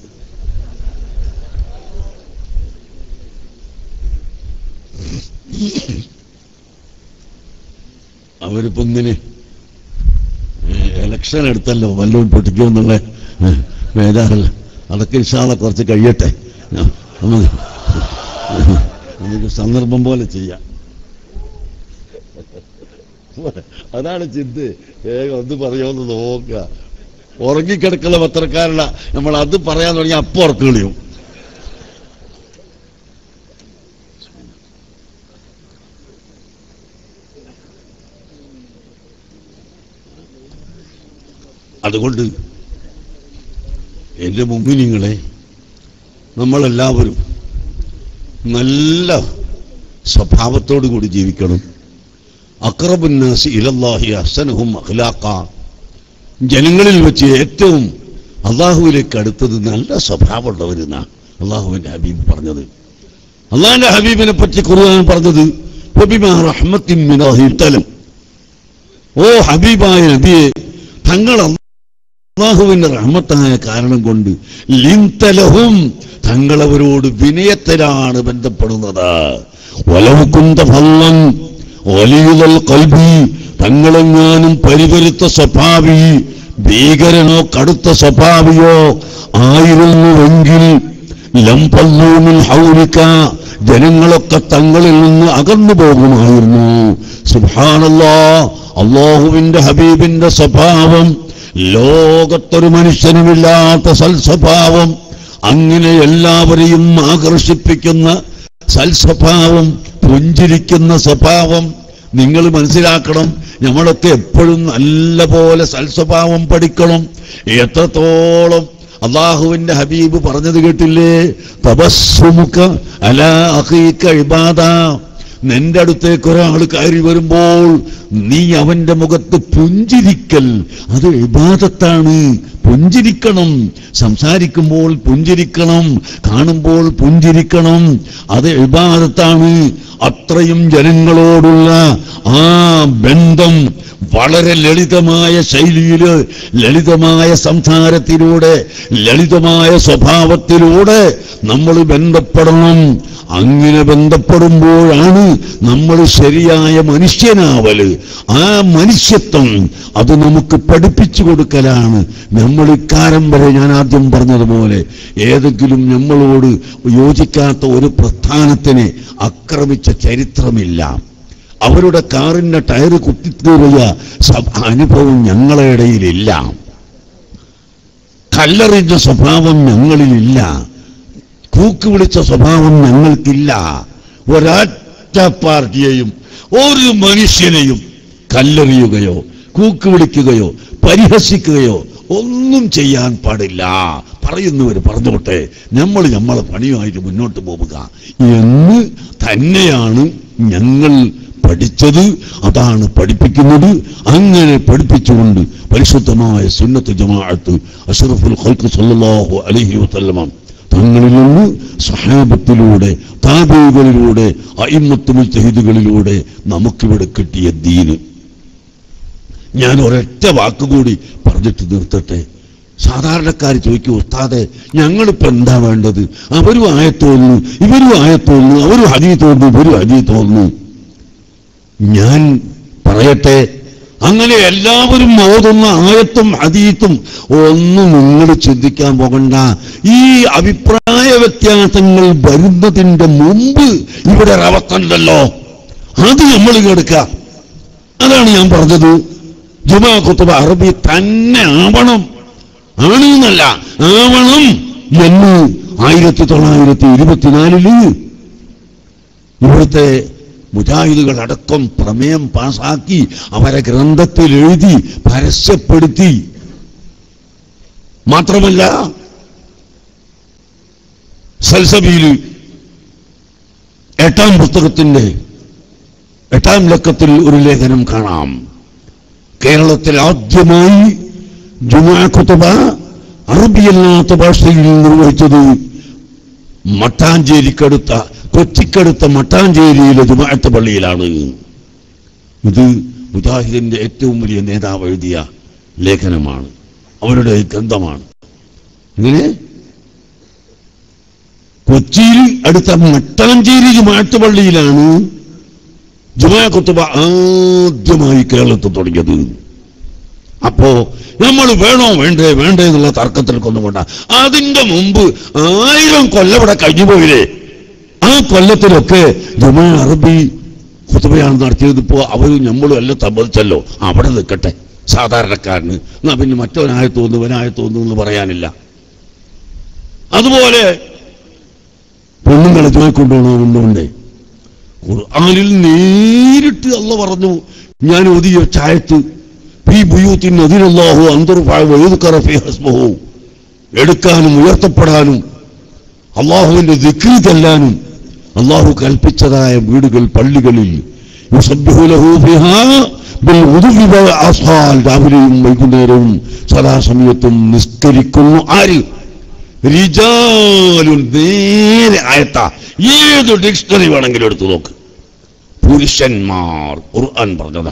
അവരിപ്പോ ഇങ്ങനെ ഇലക്ഷൻ എടുത്തല്ലോ വല്ലതും പൊട്ടിക്കുമെന്നുള്ള വേദാറല്ല അതൊക്കെ ഇഷാള കുറച്ച് കഴിയട്ടെ നമുക്ക് നമുക്ക് സന്ദർഭം പോലെ ചെയ്യാം അതാണ് ചിന്ത വേഗം ഒന്ന് പറയുമെന്ന് നോക്കുക ഉറങ്ങിക്കിടക്കുന്ന പത്രക്കാരല്ല നമ്മൾ അത് പറയാൻ തുടങ്ങി അപ്പം ഉറക്കം കളിയും അതുകൊണ്ട് എൻ്റെ മുമ്പിൽ നിങ്ങളെ നമ്മളെല്ലാവരും നല്ല സ്വഭാവത്തോടു കൂടി ജീവിക്കണം അക്രബുന്നാസി ഇലല്ലാഹി അസനഹും അഖ്ലാക്ക ജനങ്ങളിൽ വെച്ച് ഏറ്റവും അള്ളാഹുവിലേക്ക് അടുത്തത് നല്ല സ്വഭാവമുള്ളവരെന്നാ അള്ളാഹുവിന്റെ ഹബീബ് പറഞ്ഞത് അള്ളാഹിന്റെ ഹബീബിനെ പറ്റി ഖുർആൻ പറഞ്ഞത് വബിമാ റഹ്മത്തിൻ മിനല്ലാഹി തലം ഓ ഹബീബായ നബിയെ തങ്ങൾ അള്ളാഹുവിന്റെ റഹ്മത്തായ കാരണം കൊണ്ട് ലിന്തലഹും തങ്ങളവരോട് വിനയത്തിലാണ് ബന്ധപ്പെടുന്നത് ഒലവുക്കുന്ത ഫല്ലൻ ഒലിയുതൽ കൽബി തങ്ങളെങ്ങാനും പരിവരുത്ത സ്വഭാവി ഭീകരനോ കടുത്ത സ്വഭാവിയോ ആയിരുന്നുവെങ്കിൽ ലംപല്ലൂമിൽ ഹൗലിക്ക ജനങ്ങളൊക്കെ തങ്ങളിൽ നിന്ന് അകന്നു പോകുമായിരുന്നു സുഭാനല്ലാ അള്ളാഹുവിന്റെ ഹബീബിന്റെ സ്വഭാവം ലോകത്തൊരു മനുഷ്യനുമില്ലാത്ത സൽസ്വഭാവം അങ്ങനെ എല്ലാവരെയും ആകർഷിപ്പിക്കുന്ന സൽസ്വഭാവം പുഞ്ചിരിക്കുന്ന സ്വഭാവം നിങ്ങൾ മനസ്സിലാക്കണം നമ്മളൊക്കെ എപ്പോഴും നല്ല പോലെ സൽസ്വഭാവം പഠിക്കണം എത്രത്തോളം അള്ളാഹുവിന്റെ ഹബീബ് പറഞ്ഞത് കേട്ടില്ലേ തപസ്സുമുഖ അല അഹീക്ക ഇബാദ നിന്റെ അടുത്തേക്ക് ഒരാൾ കയറി വരുമ്പോൾ നീ അവന്റെ മുഖത്ത് പുഞ്ചിരിക്കൽ അത് ഇബാദത്താണ് പുഞ്ചിരിക്കണം സംസാരിക്കുമ്പോൾ പുഞ്ചിരിക്കണം കാണുമ്പോൾ പുഞ്ചിരിക്കണം അത് ഇബാദത്താണ് അത്രയും ജനങ്ങളോടുള്ള ആ ബന്ധം വളരെ ലളിതമായ ശൈലിയില് ലളിതമായ സംസാരത്തിലൂടെ ലളിതമായ സ്വഭാവത്തിലൂടെ നമ്മൾ ബന്ധപ്പെടണം അങ്ങനെ ബന്ധപ്പെടുമ്പോഴാണ് നമ്മൾ ശരിയായ മനുഷ്യനാവല് ആ മനുഷ്യത്വം അത് നമുക്ക് പഠിപ്പിച്ചു കൊടുക്കലാണ് നമ്മൾ ഇക്കാരം വരെ ഞാൻ ആദ്യം പറഞ്ഞതുപോലെ ഏതെങ്കിലും നമ്മളോട് യോജിക്കാത്ത ഒരു പ്രസ്ഥാനത്തിനെ ആക്രമിച്ച ചരിത്രമില്ല അവരുടെ കാറിന്റെ ടയറ് കുത്തിക്കേറിയ സ- അനുഭവം ഞങ്ങളുടെ ഇടയിലില്ല കല്ലെറിഞ്ഞ സ്വഭാവം ഞങ്ങളിലില്ല കൂക്ക് വിളിച്ച സ്വഭാവം ഞങ്ങൾക്കില്ല ഒരൊറ്റ പാർട്ടിയെയും ഒരു മനുഷ്യനെയും കല്ലെറിയുകയോ കൂക്ക് വിളിക്കുകയോ പരിഹസിക്കുകയോ ഒന്നും ചെയ്യാൻ പാടില്ല പറയുന്നവർ പറഞ്ഞോട്ടെ നമ്മൾ നമ്മളെ പണിയുമായിട്ട് മുന്നോട്ട് പോവുക എന്ന് തന്നെയാണ് ഞങ്ങൾ പഠിച്ചത് അതാണ് പഠിപ്പിക്കുന്നത് അങ്ങനെ പഠിപ്പിച്ചുകൊണ്ട് പരിശുദ്ധമായ സുന്നത്ത് ജമാഅത്ത് അഷറഫുൽ ഖൽക്ക് സല്ലല്ലാഹു അലൈഹി വസല്ലമ തങ്ങളിൽ നിന്ന് സഹാബത്തിലൂടെ താബീകളിലൂടെ അയിമത്ത് മുജ്തഹിദുകളിലൂടെ നമുക്കിവിടെ കിട്ടിയ ദീന് ഞാൻ ഒരൊറ്റ വാക്കുകൂടി പറഞ്ഞിട്ട് നിർത്തട്ടെ സാധാരണക്കാർ ചോദിക്കും ഉസ്താദെ ഞങ്ങളിപ്പോ എന്താ വേണ്ടത് അവരും ആയത്തോന്നു ഇവരും ആയത്തോന്നു അവരും ഹജീ തോന്നുന്നു ഇവരും ഹജീ തോന്നുന്നു ഞാൻ പറയട്ടെ അങ്ങനെ എല്ലാവരും ഓതുന്ന ആയത്തും ഹദീത്തും ഒന്നും നിങ്ങൾ ചിന്തിക്കാൻ പോകണ്ട ഈ അഭിപ്രായ വ്യത്യാസങ്ങൾ വരുന്നതിന്റെ മുമ്പ് ഇവിടെ ഒരവസ്ഥണ്ടല്ലോ അത് നമ്മൾ കേൾക്കുക അതാണ് ഞാൻ പറഞ്ഞത് ജുമാ കുത്തുബ അറബി തന്നെ ആവണം ആണ് എന്നല്ല ആവണം എന്ന് ആയിരത്തി തൊള്ളായിരത്തി ഇരുപത്തിനാലില് ഇവിടുത്തെ മുജാഹിദുകൾ അടക്കം പ്രമേയം പാസാക്കി അവരെ ഗ്രന്ഥത്തിൽ എഴുതി പരസ്യപ്പെടുത്തി മാത്രമല്ല സൽസബിയിൽ എട്ടാം പുസ്തകത്തിന്റെ എട്ടാം ലക്കത്തിൽ ഒരു ലേഖനം കാണാം കേരളത്തിൽ ആദ്യമായി ജുമാ കുത്തുബ അറബിയല്ലാത്ത ഭാഷയിൽ നിർവഹിച്ചത് മട്ടാഞ്ചേരിക്കടുത്ത കൊച്ചിക്കടുത്ത മട്ടാഞ്ചേരിയിലെ ജുമാഅത്ത് പള്ളിയിലാണ് ഇത് മുജാഹിദിന്റെ ഏറ്റവും വലിയ നേതാവ് എഴുതിയ ലേഖനമാണ് അവരുടെ ഗ്രന്ഥമാണ് ഇങ്ങനെ കൊച്ചിയിൽ അടുത്ത മട്ടാഞ്ചേരി ജുമാഅത്ത് പള്ളിയിലാണ് ജുമാ കുത്തുബ ആദ്യമായി കേരളത്തിൽ തുടങ്ങിയത് അപ്പോ നമ്മൾ വേണോ വേണ്ടേ വേണ്ടേ എന്നുള്ള തർക്കത്തിൽ കൊന്നുകൊണ്ട അതിന്റെ മുമ്പ് ആയിരം കൊല്ലം ഇവിടെ കഴിഞ്ഞു പോയില്ലേ ആ കൊല്ലത്തിലൊക്കെ ജുമാ അറബി കുത്തുബയാണ് നടത്തിയത് ഇപ്പോ അവരും നമ്മളും എല്ലാം സമ്മതിച്ചല്ലോ അവിടെ നിൽക്കട്ടെ സാധാരണക്കാരന് എന്നാ പിന്നെ മറ്റവനായ തോന്നുന്നു ഇവനായ തോന്നുന്നു എന്ന് പറയാനില്ല അതുപോലെ പെണ്ണുങ്ങളെ ജോലി കൊണ്ടുപോകണമെന്നുണ്ടേ ഖുർആനിൽ നേരിട്ട് അല്ല പറഞ്ഞു ഞാൻ ഒതിയ ചായത്ത് ഈ ബുയൂത്തിൻ അതിനല്ലാഹു അന്തർഫു എടുക്കാനും ഉയർത്തപ്പെടാനും അള്ളാഹുവിന്റെ ദിക്രി ചെല്ലാനും അള്ളാഹു കൽപ്പിച്ചതായ വീടുകൾ പള്ളികളിൽ യുസബ്ബിഹു ലഹു ഫിഹാ ബിൽ ഉദുവി വൽ ആസാൽ രാവിലെയും വൈകുന്നേരവും സദാസമയത്തും നിസ്കരിക്കുന്നു ആര് റിജാലുൻ നേരെ ആയത്ത ഏത് ഡിക്ഷണറി വേണമെങ്കിലും എടുത്തു നോക്ക് പുരുഷന്മാർ ഖുർആൻ പറഞ്ഞതാ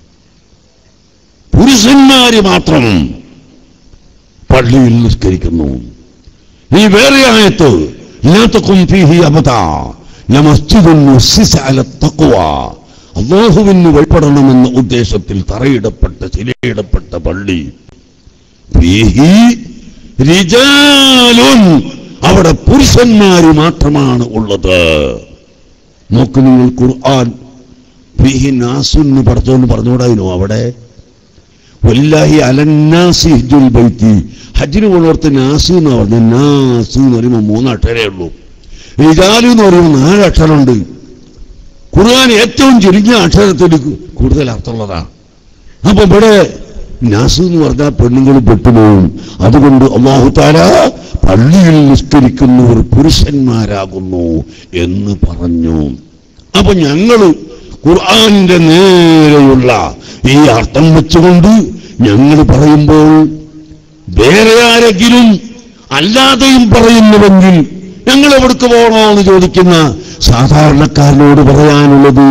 പുരുഷന്മാര് മാത്രം പള്ളിയിൽ നിസ്കരിക്കുന്നു ഈ വേറെ ആയത്ത് ലാത്തക്കും ഫീഹി അബദാ ലമസ്ജിദുൻ ഉസ്സിസ അല തഖ്വ അള്ളാഹുവിന് വഴിപ്പെടണമെന്ന ഉദ്ദേശത്തിൽ തറയിടപ്പെട്ട ചിലയിടപ്പെട്ട പള്ളി ഫീഹി റിജാലുൻ അവിടെ പുരുഷന്മാര് മാത്രമാണ് ഉള്ളത് നോക്ക് നിങ്ങൾ ഖുർആൻ ഫീഹി നാസു എന്ന് പഠിച്ചോണ്ട് പറഞ്ഞുകൂടായിരുന്നു അവിടെ വല്ലാഹി അലന്നാസി ഹിജുൽ ബൈത്തി ഹജ്ജിന് പോണോർത്ത് നാസ് എന്ന് പറഞ്ഞു നാസ് എന്ന് പറയുമ്പോൾ മൂന്ന് അക്ഷരേ ഉള്ളൂ റിജാലു എന്ന് പറയുമ്പോൾ നാല് അക്ഷരമുണ്ട് ഖുർആൻ ഏറ്റവും ചുരുങ്ങിയ അക്ഷരത്തിൽ കൂടുതൽ അർത്ഥമുള്ളതാണ് അപ്പൊ ഇവിടെ നാസ് എന്ന് പറഞ്ഞാൽ പെണ്ണുങ്ങൾ പെട്ടുപോകും അതുകൊണ്ട് അള്ളാഹു താല പള്ളിയിൽ നിസ്കരിക്കുന്നവർ പുരുഷന്മാരാകുന്നു എന്ന് പറഞ്ഞു അപ്പൊ ഞങ്ങള് ഖുർആാനിന്റെ നേരെയുള്ള ഈ അർത്ഥം വെച്ചുകൊണ്ട് ഞങ്ങൾ പറയുമ്പോൾ വേറെ ആരെങ്കിലും അല്ലാതെയും പറയുന്നുവെങ്കിൽ ഞങ്ങൾ എവിടേക്ക് പോകണോ എന്ന് ചോദിക്കുന്ന സാധാരണക്കാരനോട് പറയാനുള്ളത്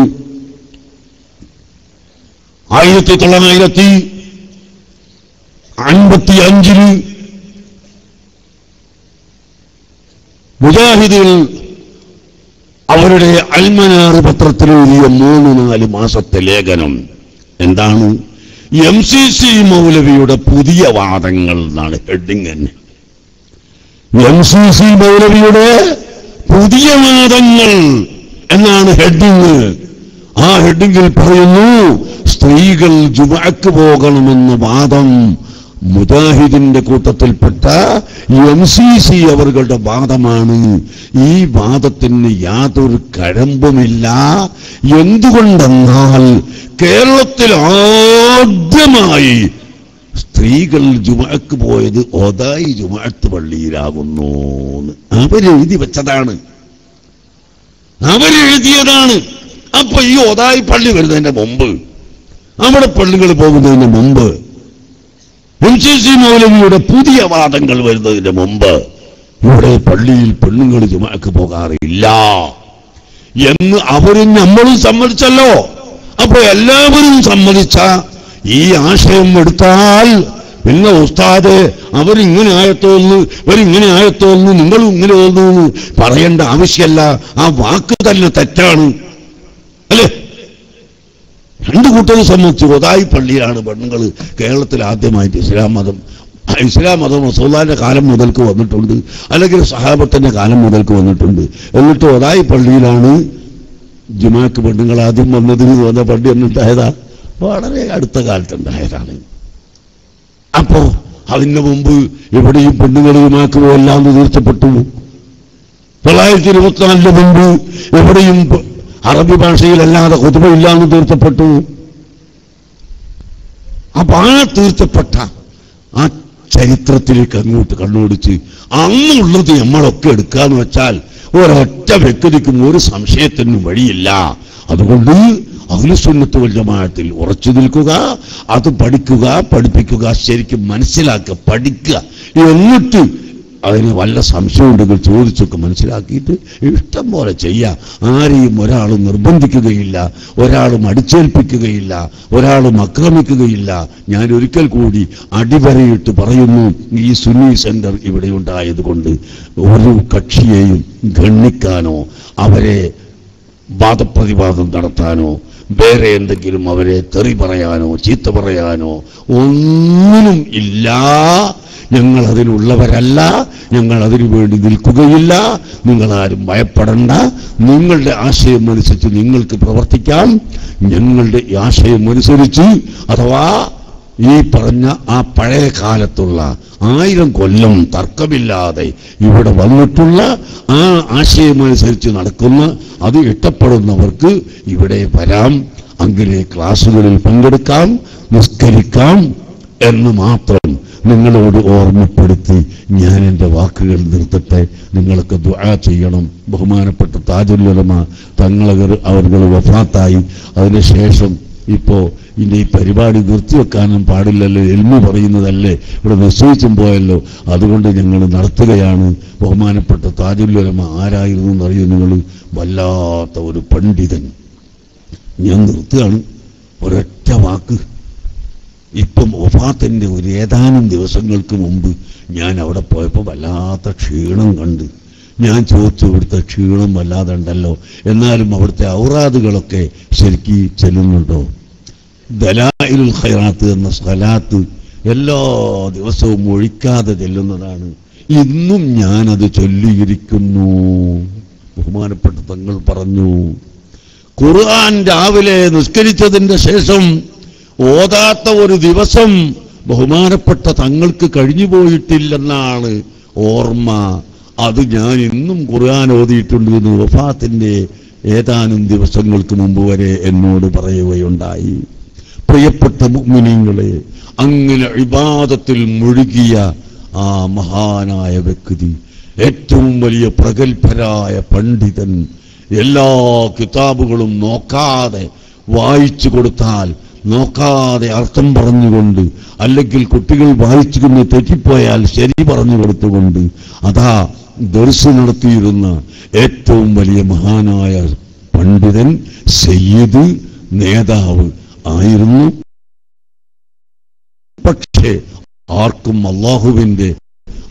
ആയിരത്തി തൊള്ളായിരത്തി അൻപത്തി അഞ്ചില് മുജാഹിദുകൾ അവരുടെ അൽമനാറ് പത്രത്തിൽ എഴുതിയ മൂന്ന് നാല് മാസത്തെ ലേഖനം എന്താണ് എം സി സി മൗലവിയുടെ പുതിയ വാദങ്ങൾ എന്നാണ് ഹെഡിങ് തന്നെ എം സി സി മൗലവിയുടെ പുതിയ വാദങ്ങൾ എന്നാണ് ഹെഡിങ് ആ ഹെഡിങ്ങിൽ പറയുന്നു സ്ത്രീകൾ ജുമാക്ക് പോകണമെന്ന വാദം മുജാഹിദിന്റെ കൂട്ടത്തിൽപ്പെട്ട എം സി സി അവരുടെ വാദമാണ് ഈ വാദത്തിന് യാതൊരു കഴമ്പുമില്ല എന്തുകൊണ്ടെന്നാൽ കേരളത്തിൽ ആദ്യമായി സ്ത്രീകൾ ജുമാക്ക് പോയത് ഒതായി ജുമാഅത്ത് പള്ളിയിലാകുന്നു എന്ന് അവരെഴുതി വെച്ചതാണ് അവരെഴുതിയതാണ് അപ്പൊ ഈ ഒതായി പള്ളി വരുന്നതിന്റെ മുമ്പ് അവിടെ പള്ളികൾ പോകുന്നതിന് മുമ്പ് എം സി സി മൗലവിയുടെ പുതിയ വാദങ്ങൾ വരുന്നതിന് മുമ്പ് ഇവിടെ പള്ളിയിൽ പെണ്ണുങ്ങൾ ജുമാക്ക് പോകാറില്ല എന്ന് അവരും നമ്മളും സമ്മതിച്ചല്ലോ അപ്പൊ എല്ലാവരും സമ്മതിച്ച ഈ ആശയം എടുത്താൽ പിന്നെ ഉസ്താദ് അവരിങ്ങനെ ആയത്തോന്ന് ഇവരിങ്ങനെ ആയത്തോന്ന് നിങ്ങളും ഇങ്ങനെ തോന്നുന്നു പറയേണ്ട ആവശ്യമല്ല ആ വാക്ക് തന്നെ തെറ്റാണ് അല്ലേ രണ്ടു കൂട്ടരും സംബന്ധിച്ച് ഒതായി പള്ളിയിലാണ് പെണ്ണുങ്ങൾ കേരളത്തിൽ ആദ്യമായിട്ട് ഇസ്ലാം മതം ഇസ്ലാം മതം റസൂലാന്റെ കാലം മുതൽക്ക് വന്നിട്ടുണ്ട് അല്ലെങ്കിൽ സഹാബത്തിന്റെ കാലം മുതൽക്ക് വന്നിട്ടുണ്ട് എന്നിട്ട് ഒതായി പള്ളിയിലാണ് ജുമാക്ക് പെണ്ണുങ്ങൾ ആദ്യം വന്നതിന് തോന്നുന്ന പള്ളി എന്നിട്ടായതാ വളരെ അടുത്ത കാലത്തുണ്ടായതാണ് അപ്പോ അതിന് മുമ്പ് എവിടെയും പെണ്ണുങ്ങൾ ജുമാക്ക് പോകല്ലാന്ന് തീർച്ചപ്പെട്ടു തൊള്ളായിരത്തി ഇരുപത്തിനാലിന് മുമ്പ് എവിടെയും പ- അറബി ഭാഷയിലല്ലാതെ കുതുബയില്ലാന്ന് തീർച്ചപ്പെട്ടു അപ്പൊ ആ തീർച്ചപ്പെട്ട ആ ചരിത്രത്തിലേക്ക് അങ്ങോട്ട് കണ്ണോടിച്ച് അന്നുള്ളത് നമ്മളൊക്കെ എടുക്കാന്ന് വെച്ചാൽ ഒരൊറ്റ വ്യക്തിക്കും ഒരു സംശയത്തിനും വഴിയില്ല അതുകൊണ്ട് അഖിലുസുന്നത്ത് വല്യമായത്തിൽ ഉറച്ചു നിൽക്കുക അത് പഠിക്കുക പഠിപ്പിക്കുക ശരിക്കും മനസ്സിലാക്കുക പഠിക്കുക എന്നിട്ട് അതിന് വല്ല സംശയം ഉണ്ടെങ്കിൽ ചോദിച്ചൊക്കെ മനസ്സിലാക്കിയിട്ട് ഇഷ്ടം പോലെ ചെയ്യാം ആരെയും ഒരാളും നിർബന്ധിക്കുകയില്ല ഒരാളും അടിച്ചേൽപ്പിക്കുകയില്ല ഒരാളും ആക്രമിക്കുകയില്ല ഞാൻ ഒരിക്കൽ കൂടി അടിവരയിട്ട് പറയുന്നു ഈ സുന്നി സെന്റർ ഇവിടെ ഉണ്ടായതുകൊണ്ട് ഒരു കക്ഷിയെയും ഗണ്ണിക്കാനോ അവരെ വാദപ്രതിവാദം നടത്താനോ വേറെ എന്തെങ്കിലും അവരെ തെറി പറയാനോ ചീത്ത പറയാനോ ഒന്നിനും ഇല്ല ഞങ്ങൾ അതിനുള്ളവരല്ല ഞങ്ങൾ അതിനു വേണ്ടി നിൽക്കുകയില്ല നിങ്ങളാരും ഭയപ്പെടണ്ട നിങ്ങളുടെ ആശയം അനുസരിച്ച് നിങ്ങൾക്ക് പ്രവർത്തിക്കാം ഞങ്ങളുടെ ഈ ആശയം അനുസരിച്ച് അഥവാ ഈ പറഞ്ഞ ആ പഴയ കാലത്തുള്ള ആയിരം കൊല്ലം തർക്കമില്ലാതെ ഇവിടെ വന്നിട്ടുള്ള ആ ആശയമനുസരിച്ച് നടക്കുന്ന അത് ഇഷ്ടപ്പെടുന്നവർക്ക് ഇവിടെ വരാം അങ്ങനെ ക്ലാസ്സുകളിൽ പങ്കെടുക്കാം നിസ്കരിക്കാം എന്ന് മാത്രം നിങ്ങളോട് ഓർമ്മപ്പെടുത്തി ഞാൻ എൻ്റെ വാക്കുകൾ നിർത്തട്ടെ നിങ്ങളൊക്കെ ദുആ ചെയ്യണം ബഹുമാനപ്പെട്ട താജുല്ലുലമ തങ്ങളവർ അവർ വഫാത്തായി അതിനുശേഷം ഇപ്പോ ഇനി ഈ പരിപാടി നിർത്തിവെക്കാനും പാടില്ലല്ലോ എൽമു പറയുന്നതല്ലേ ഇവിടെ നിശ്ചയിച്ചും പോയല്ലോ അതുകൊണ്ട് ഞങ്ങൾ നടത്തുകയാണ് ബഹുമാനപ്പെട്ട താജുല്ലുലമ ആരായിരുന്നു എന്നറിയോ നിങ്ങൾ വല്ലാത്ത ഒരു പണ്ഡിതൻ ഞാൻ നിർത്തുകയാണ് ഒരൊറ്റ വാക്ക് ഇപ്പം ഒഫാത്തിന്റെ ഒരു ഏതാനും ദിവസങ്ങൾക്ക് മുമ്പ് ഞാൻ അവിടെ പോയപ്പോൾ വല്ലാത്ത ക്ഷീണം കണ്ട് ഞാൻ ചോദിച്ചു ഇവിടുത്തെ ക്ഷീണം വല്ലാതെ ഉണ്ടല്ലോ എന്നാലും അവിടുത്തെ ഔറാദുകളൊക്കെ ശരിക്ക് ചെല്ലുന്നുണ്ടോ ദലായിലുൽ ഖൈറാത്ത് എന്ന സ്ഥലാത്ത് എല്ലാ ദിവസവും ഒഴിക്കാതെ ചെല്ലുന്നതാണ് ഇന്നും ഞാനത് ചൊല്ലിയിരിക്കുന്നു ബഹുമാനപ്പെട്ട തങ്ങൾ പറഞ്ഞു ഖുർആൻ രാവിലെ നിസ്കരിച്ചതിന്റെ ശേഷം ഓതാത്ത ഒരു ദിവസം ബഹുമാനപ്പെട്ട തങ്ങൾക്ക് കഴിഞ്ഞു പോയിട്ടില്ലെന്നാണ് ഓർമ്മ അത് ഞാൻ ഇന്നും ഖുർആൻ ഓതിയിട്ടുണ്ട് എന്ന് വഫാത്തിന്റെ ഏതാനും ദിവസങ്ങൾക്ക് മുമ്പ് വരെ എന്നോട് പറയുകയുണ്ടായി പ്രിയപ്പെട്ട മുഗ്മിനീങ്ങളെ അങ്ങനെ ഇബാദത്തിൽ മുഴുകിയ ആ മഹാനായ വ്യക്തി ഏറ്റവും വലിയ പ്രഗത്ഭരായ പണ്ഡിതൻ എല്ലാ കിതാബുകളും നോക്കാതെ വായിച്ചു കൊടുത്താൽ നോക്കാതെ അർത്ഥം പറഞ്ഞുകൊണ്ട് അല്ലെങ്കിൽ കുട്ടികൾ വായിച്ചുകൊണ്ട് തെറ്റിപ്പോയാൽ ശരി പറഞ്ഞു കൊടുത്തുകൊണ്ട് അതാ ദർശ നടത്തിയിരുന്ന ഏറ്റവും വലിയ മഹാനായ പണ്ഡിതൻ സയ്യിദ് നേതാവ് ആയിരുന്നു പക്ഷേ ആർക്കും അള്ളാഹുവിന്റെ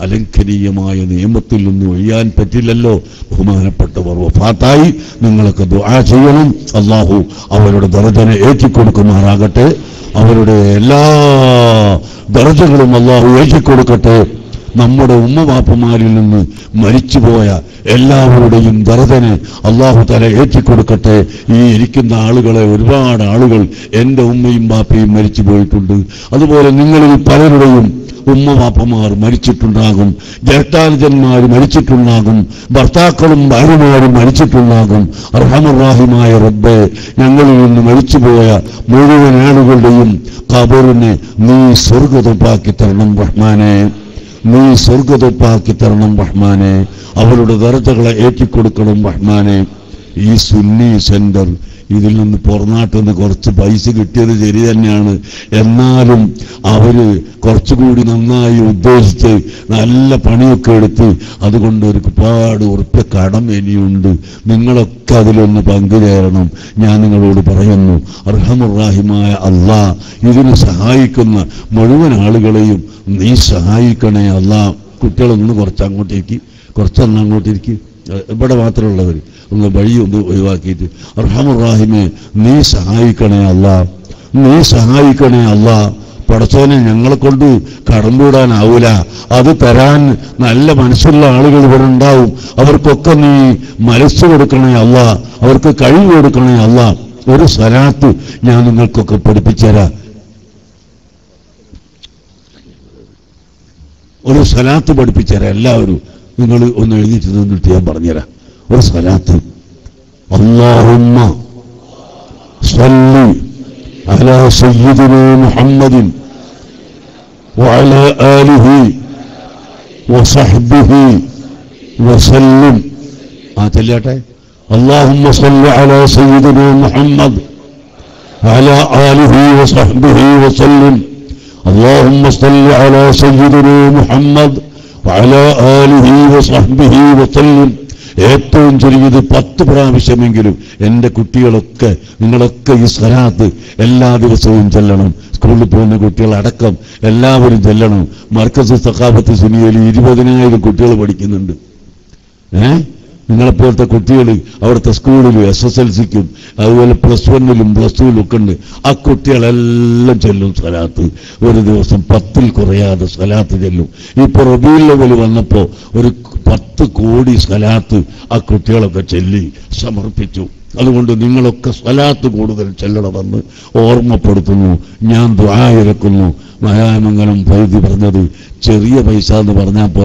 അലംഘനീയമായ നിയമത്തിൽ നിന്ന് ഒഴിയാൻ പറ്റില്ലല്ലോ ബഹുമാനപ്പെട്ടവർ വഫാത്തായി നിങ്ങളൊക്കെ ദുആ ചെയ്യണം അള്ളാഹു അവരുടെ ദർജനെ ഏറ്റിക്കൊടുക്കുമാറാകട്ടെ അവരുടെ എല്ലാ ദർജകളും അള്ളാഹു ഏറ്റിക്കൊടുക്കട്ടെ നമ്മുടെ ഉമ്മവാപ്പമാരിൽ നിന്ന് മരിച്ചുപോയ എല്ലാവരുടെയും ദർദനെ അള്ളാഹു തല ഏറ്റിക്കൊടുക്കട്ടെ ഈ ഇരിക്കുന്ന ആളുകളെ ഒരുപാട് ആളുകൾ എൻ്റെ ഉമ്മയും ബാപ്പയും മരിച്ചു പോയിട്ടുണ്ട് അതുപോലെ നിങ്ങളിൽ പലരുടെയും ഉമ്മവാപ്പമാർ മരിച്ചിട്ടുണ്ടാകും ജ്യേഷ്ഠാനുജന്മാർ മരിച്ചിട്ടുണ്ടാകും ഭർത്താക്കളും ഭാര്യമാരും മരിച്ചിട്ടുണ്ടാകും അർഹമറാഹിമായ റബ്ബെ ഞങ്ങളിൽ നിന്ന് മരിച്ചുപോയ മുഴുവൻ ആളുകളുടെയും കബറിനെ നീ സ്വർഗതൊപ്പാക്കി തരണം റഹ്മാനെ നീ സ്വർഗതൊപ്പാക്കി തരണം റഹ്മാനെ അവരുടെ ദർജകളെ ഏറ്റിക്കൊടുക്കണം റഹ്മാനെ ഈ സുന്നി സെന്റർ ഇതിൽ നിന്ന് പുറനാട്ടിൽ നിന്ന് കുറച്ച് പൈസ കിട്ടിയത് ശരി തന്നെയാണ് എന്നാലും അവര് കുറച്ചുകൂടി നന്നായി ഉദ്ദേശിച്ച് നല്ല പണിയൊക്കെ എടുത്ത് അതുകൊണ്ട് ഒരുപാട് ഉറപ്പ് കടം ഇനിയുണ്ട് നിങ്ങളൊക്കെ അതിലൊന്ന് പങ്കുചേരണം ഞാൻ നിങ്ങളോട് പറയുന്നു അർഹമുറാഹിമായ അള്ളാ ഇതിന് സഹായിക്കുന്ന മുഴുവൻ ആളുകളെയും നീ സഹായിക്കണേ അള്ളാ കുട്ടികളൊന്ന് കുറച്ച് അങ്ങോട്ടേക്ക് കുറച്ചൊന്ന് അങ്ങോട്ടേക്ക് ഇവിടെ മാത്രമുള്ളവർ ഒന്ന് വഴി ഒന്ന് ഒഴിവാക്കിയിട്ട് അർഹമുറാഹിമെ നീ സഹായിക്കണേ അല്ല നീ സഹായിക്കണേ അല്ല പടച്ചോനെ ഞങ്ങളെ കൊണ്ട് കടമ്പൂടാനാവൂല അത് തരാൻ നല്ല മനസ്സുള്ള ആളുകൾ ഇവിടെ ഉണ്ടാവും അവർക്കൊക്കെ നീ മനസ്സ് കൊടുക്കണേ അല്ല അവർക്ക് കഴിവ് കൊടുക്കണേ അല്ല ഒരു സ്വലാത്ത് ഞാൻ നിങ്ങൾക്കൊക്കെ പഠിപ്പിച്ചുതരാം ഒരു സ്വലാത്ത് പഠിപ്പിച്ചുതരാം എല്ലാവരും നിങ്ങൾ ഒന്ന് എഴുതിയിട്ട് നിന്നിട്ട് ഞാൻ പറഞ്ഞുതരാം ഒരു സ്വലാത്ത് اللهم صل على سيدنا محمد وعلى آله وصحبه وسلم ആ ചെല്ലാട്ടെ اللهم صل على سيدنا محمد وعلى آله وصحبه وسلم اللهم صل على سيدنا محمد وعلى آله وصحبه وسلم ഏറ്റവും ചുരുങ്ങിയത് പത്ത് പ്രാവശ്യമെങ്കിലും എൻ്റെ കുട്ടികളൊക്കെ നിങ്ങളൊക്കെ ഈ സ്വരാത്ത് എല്ലാ ദിവസവും ചെല്ലണം സ്കൂളിൽ പോകുന്ന കുട്ടികളടക്കം എല്ലാവരും ചെല്ലണം മർക്കസ് സഖാബത്ത് സുനിയയിൽ ഇരുപതിനായിരം കുട്ടികൾ പഠിക്കുന്നുണ്ട് ഏ നിങ്ങളെപ്പോലത്തെ കുട്ടികൾ അവിടുത്തെ സ്കൂളിലും എസ് എസ് എൽ സിക്കും അതുപോലെ പ്ലസ് വണ്ണിലും പ്ലസ് ടുവിലും ഒക്കെ ഉണ്ട് ആ കുട്ടികളെല്ലാം ചെല്ലും സ്വലാത്ത് ഒരു ദിവസം പത്തിൽ കുറയാതെ സ്വലാത്ത് ചെല്ലും ഇപ്പൊ റബീൽ ലെവൽ വന്നപ്പോ ഒരു പത്ത് കോടി സ്വലാത്ത് ആ കുട്ടികളൊക്കെ ചെല്ലി സമർപ്പിച്ചു അതുകൊണ്ട് നിങ്ങളൊക്കെ സ്വലാത്ത് കൂടുതൽ ചെല്ലണമെന്ന് ഓർമ്മപ്പെടുത്തുന്നു ഞാൻ ദ്വായിരക്കുന്നു മഹാമംഗലം പൈതി പറഞ്ഞത് ചെറിയ പൈസ എന്ന് പറഞ്ഞാൽ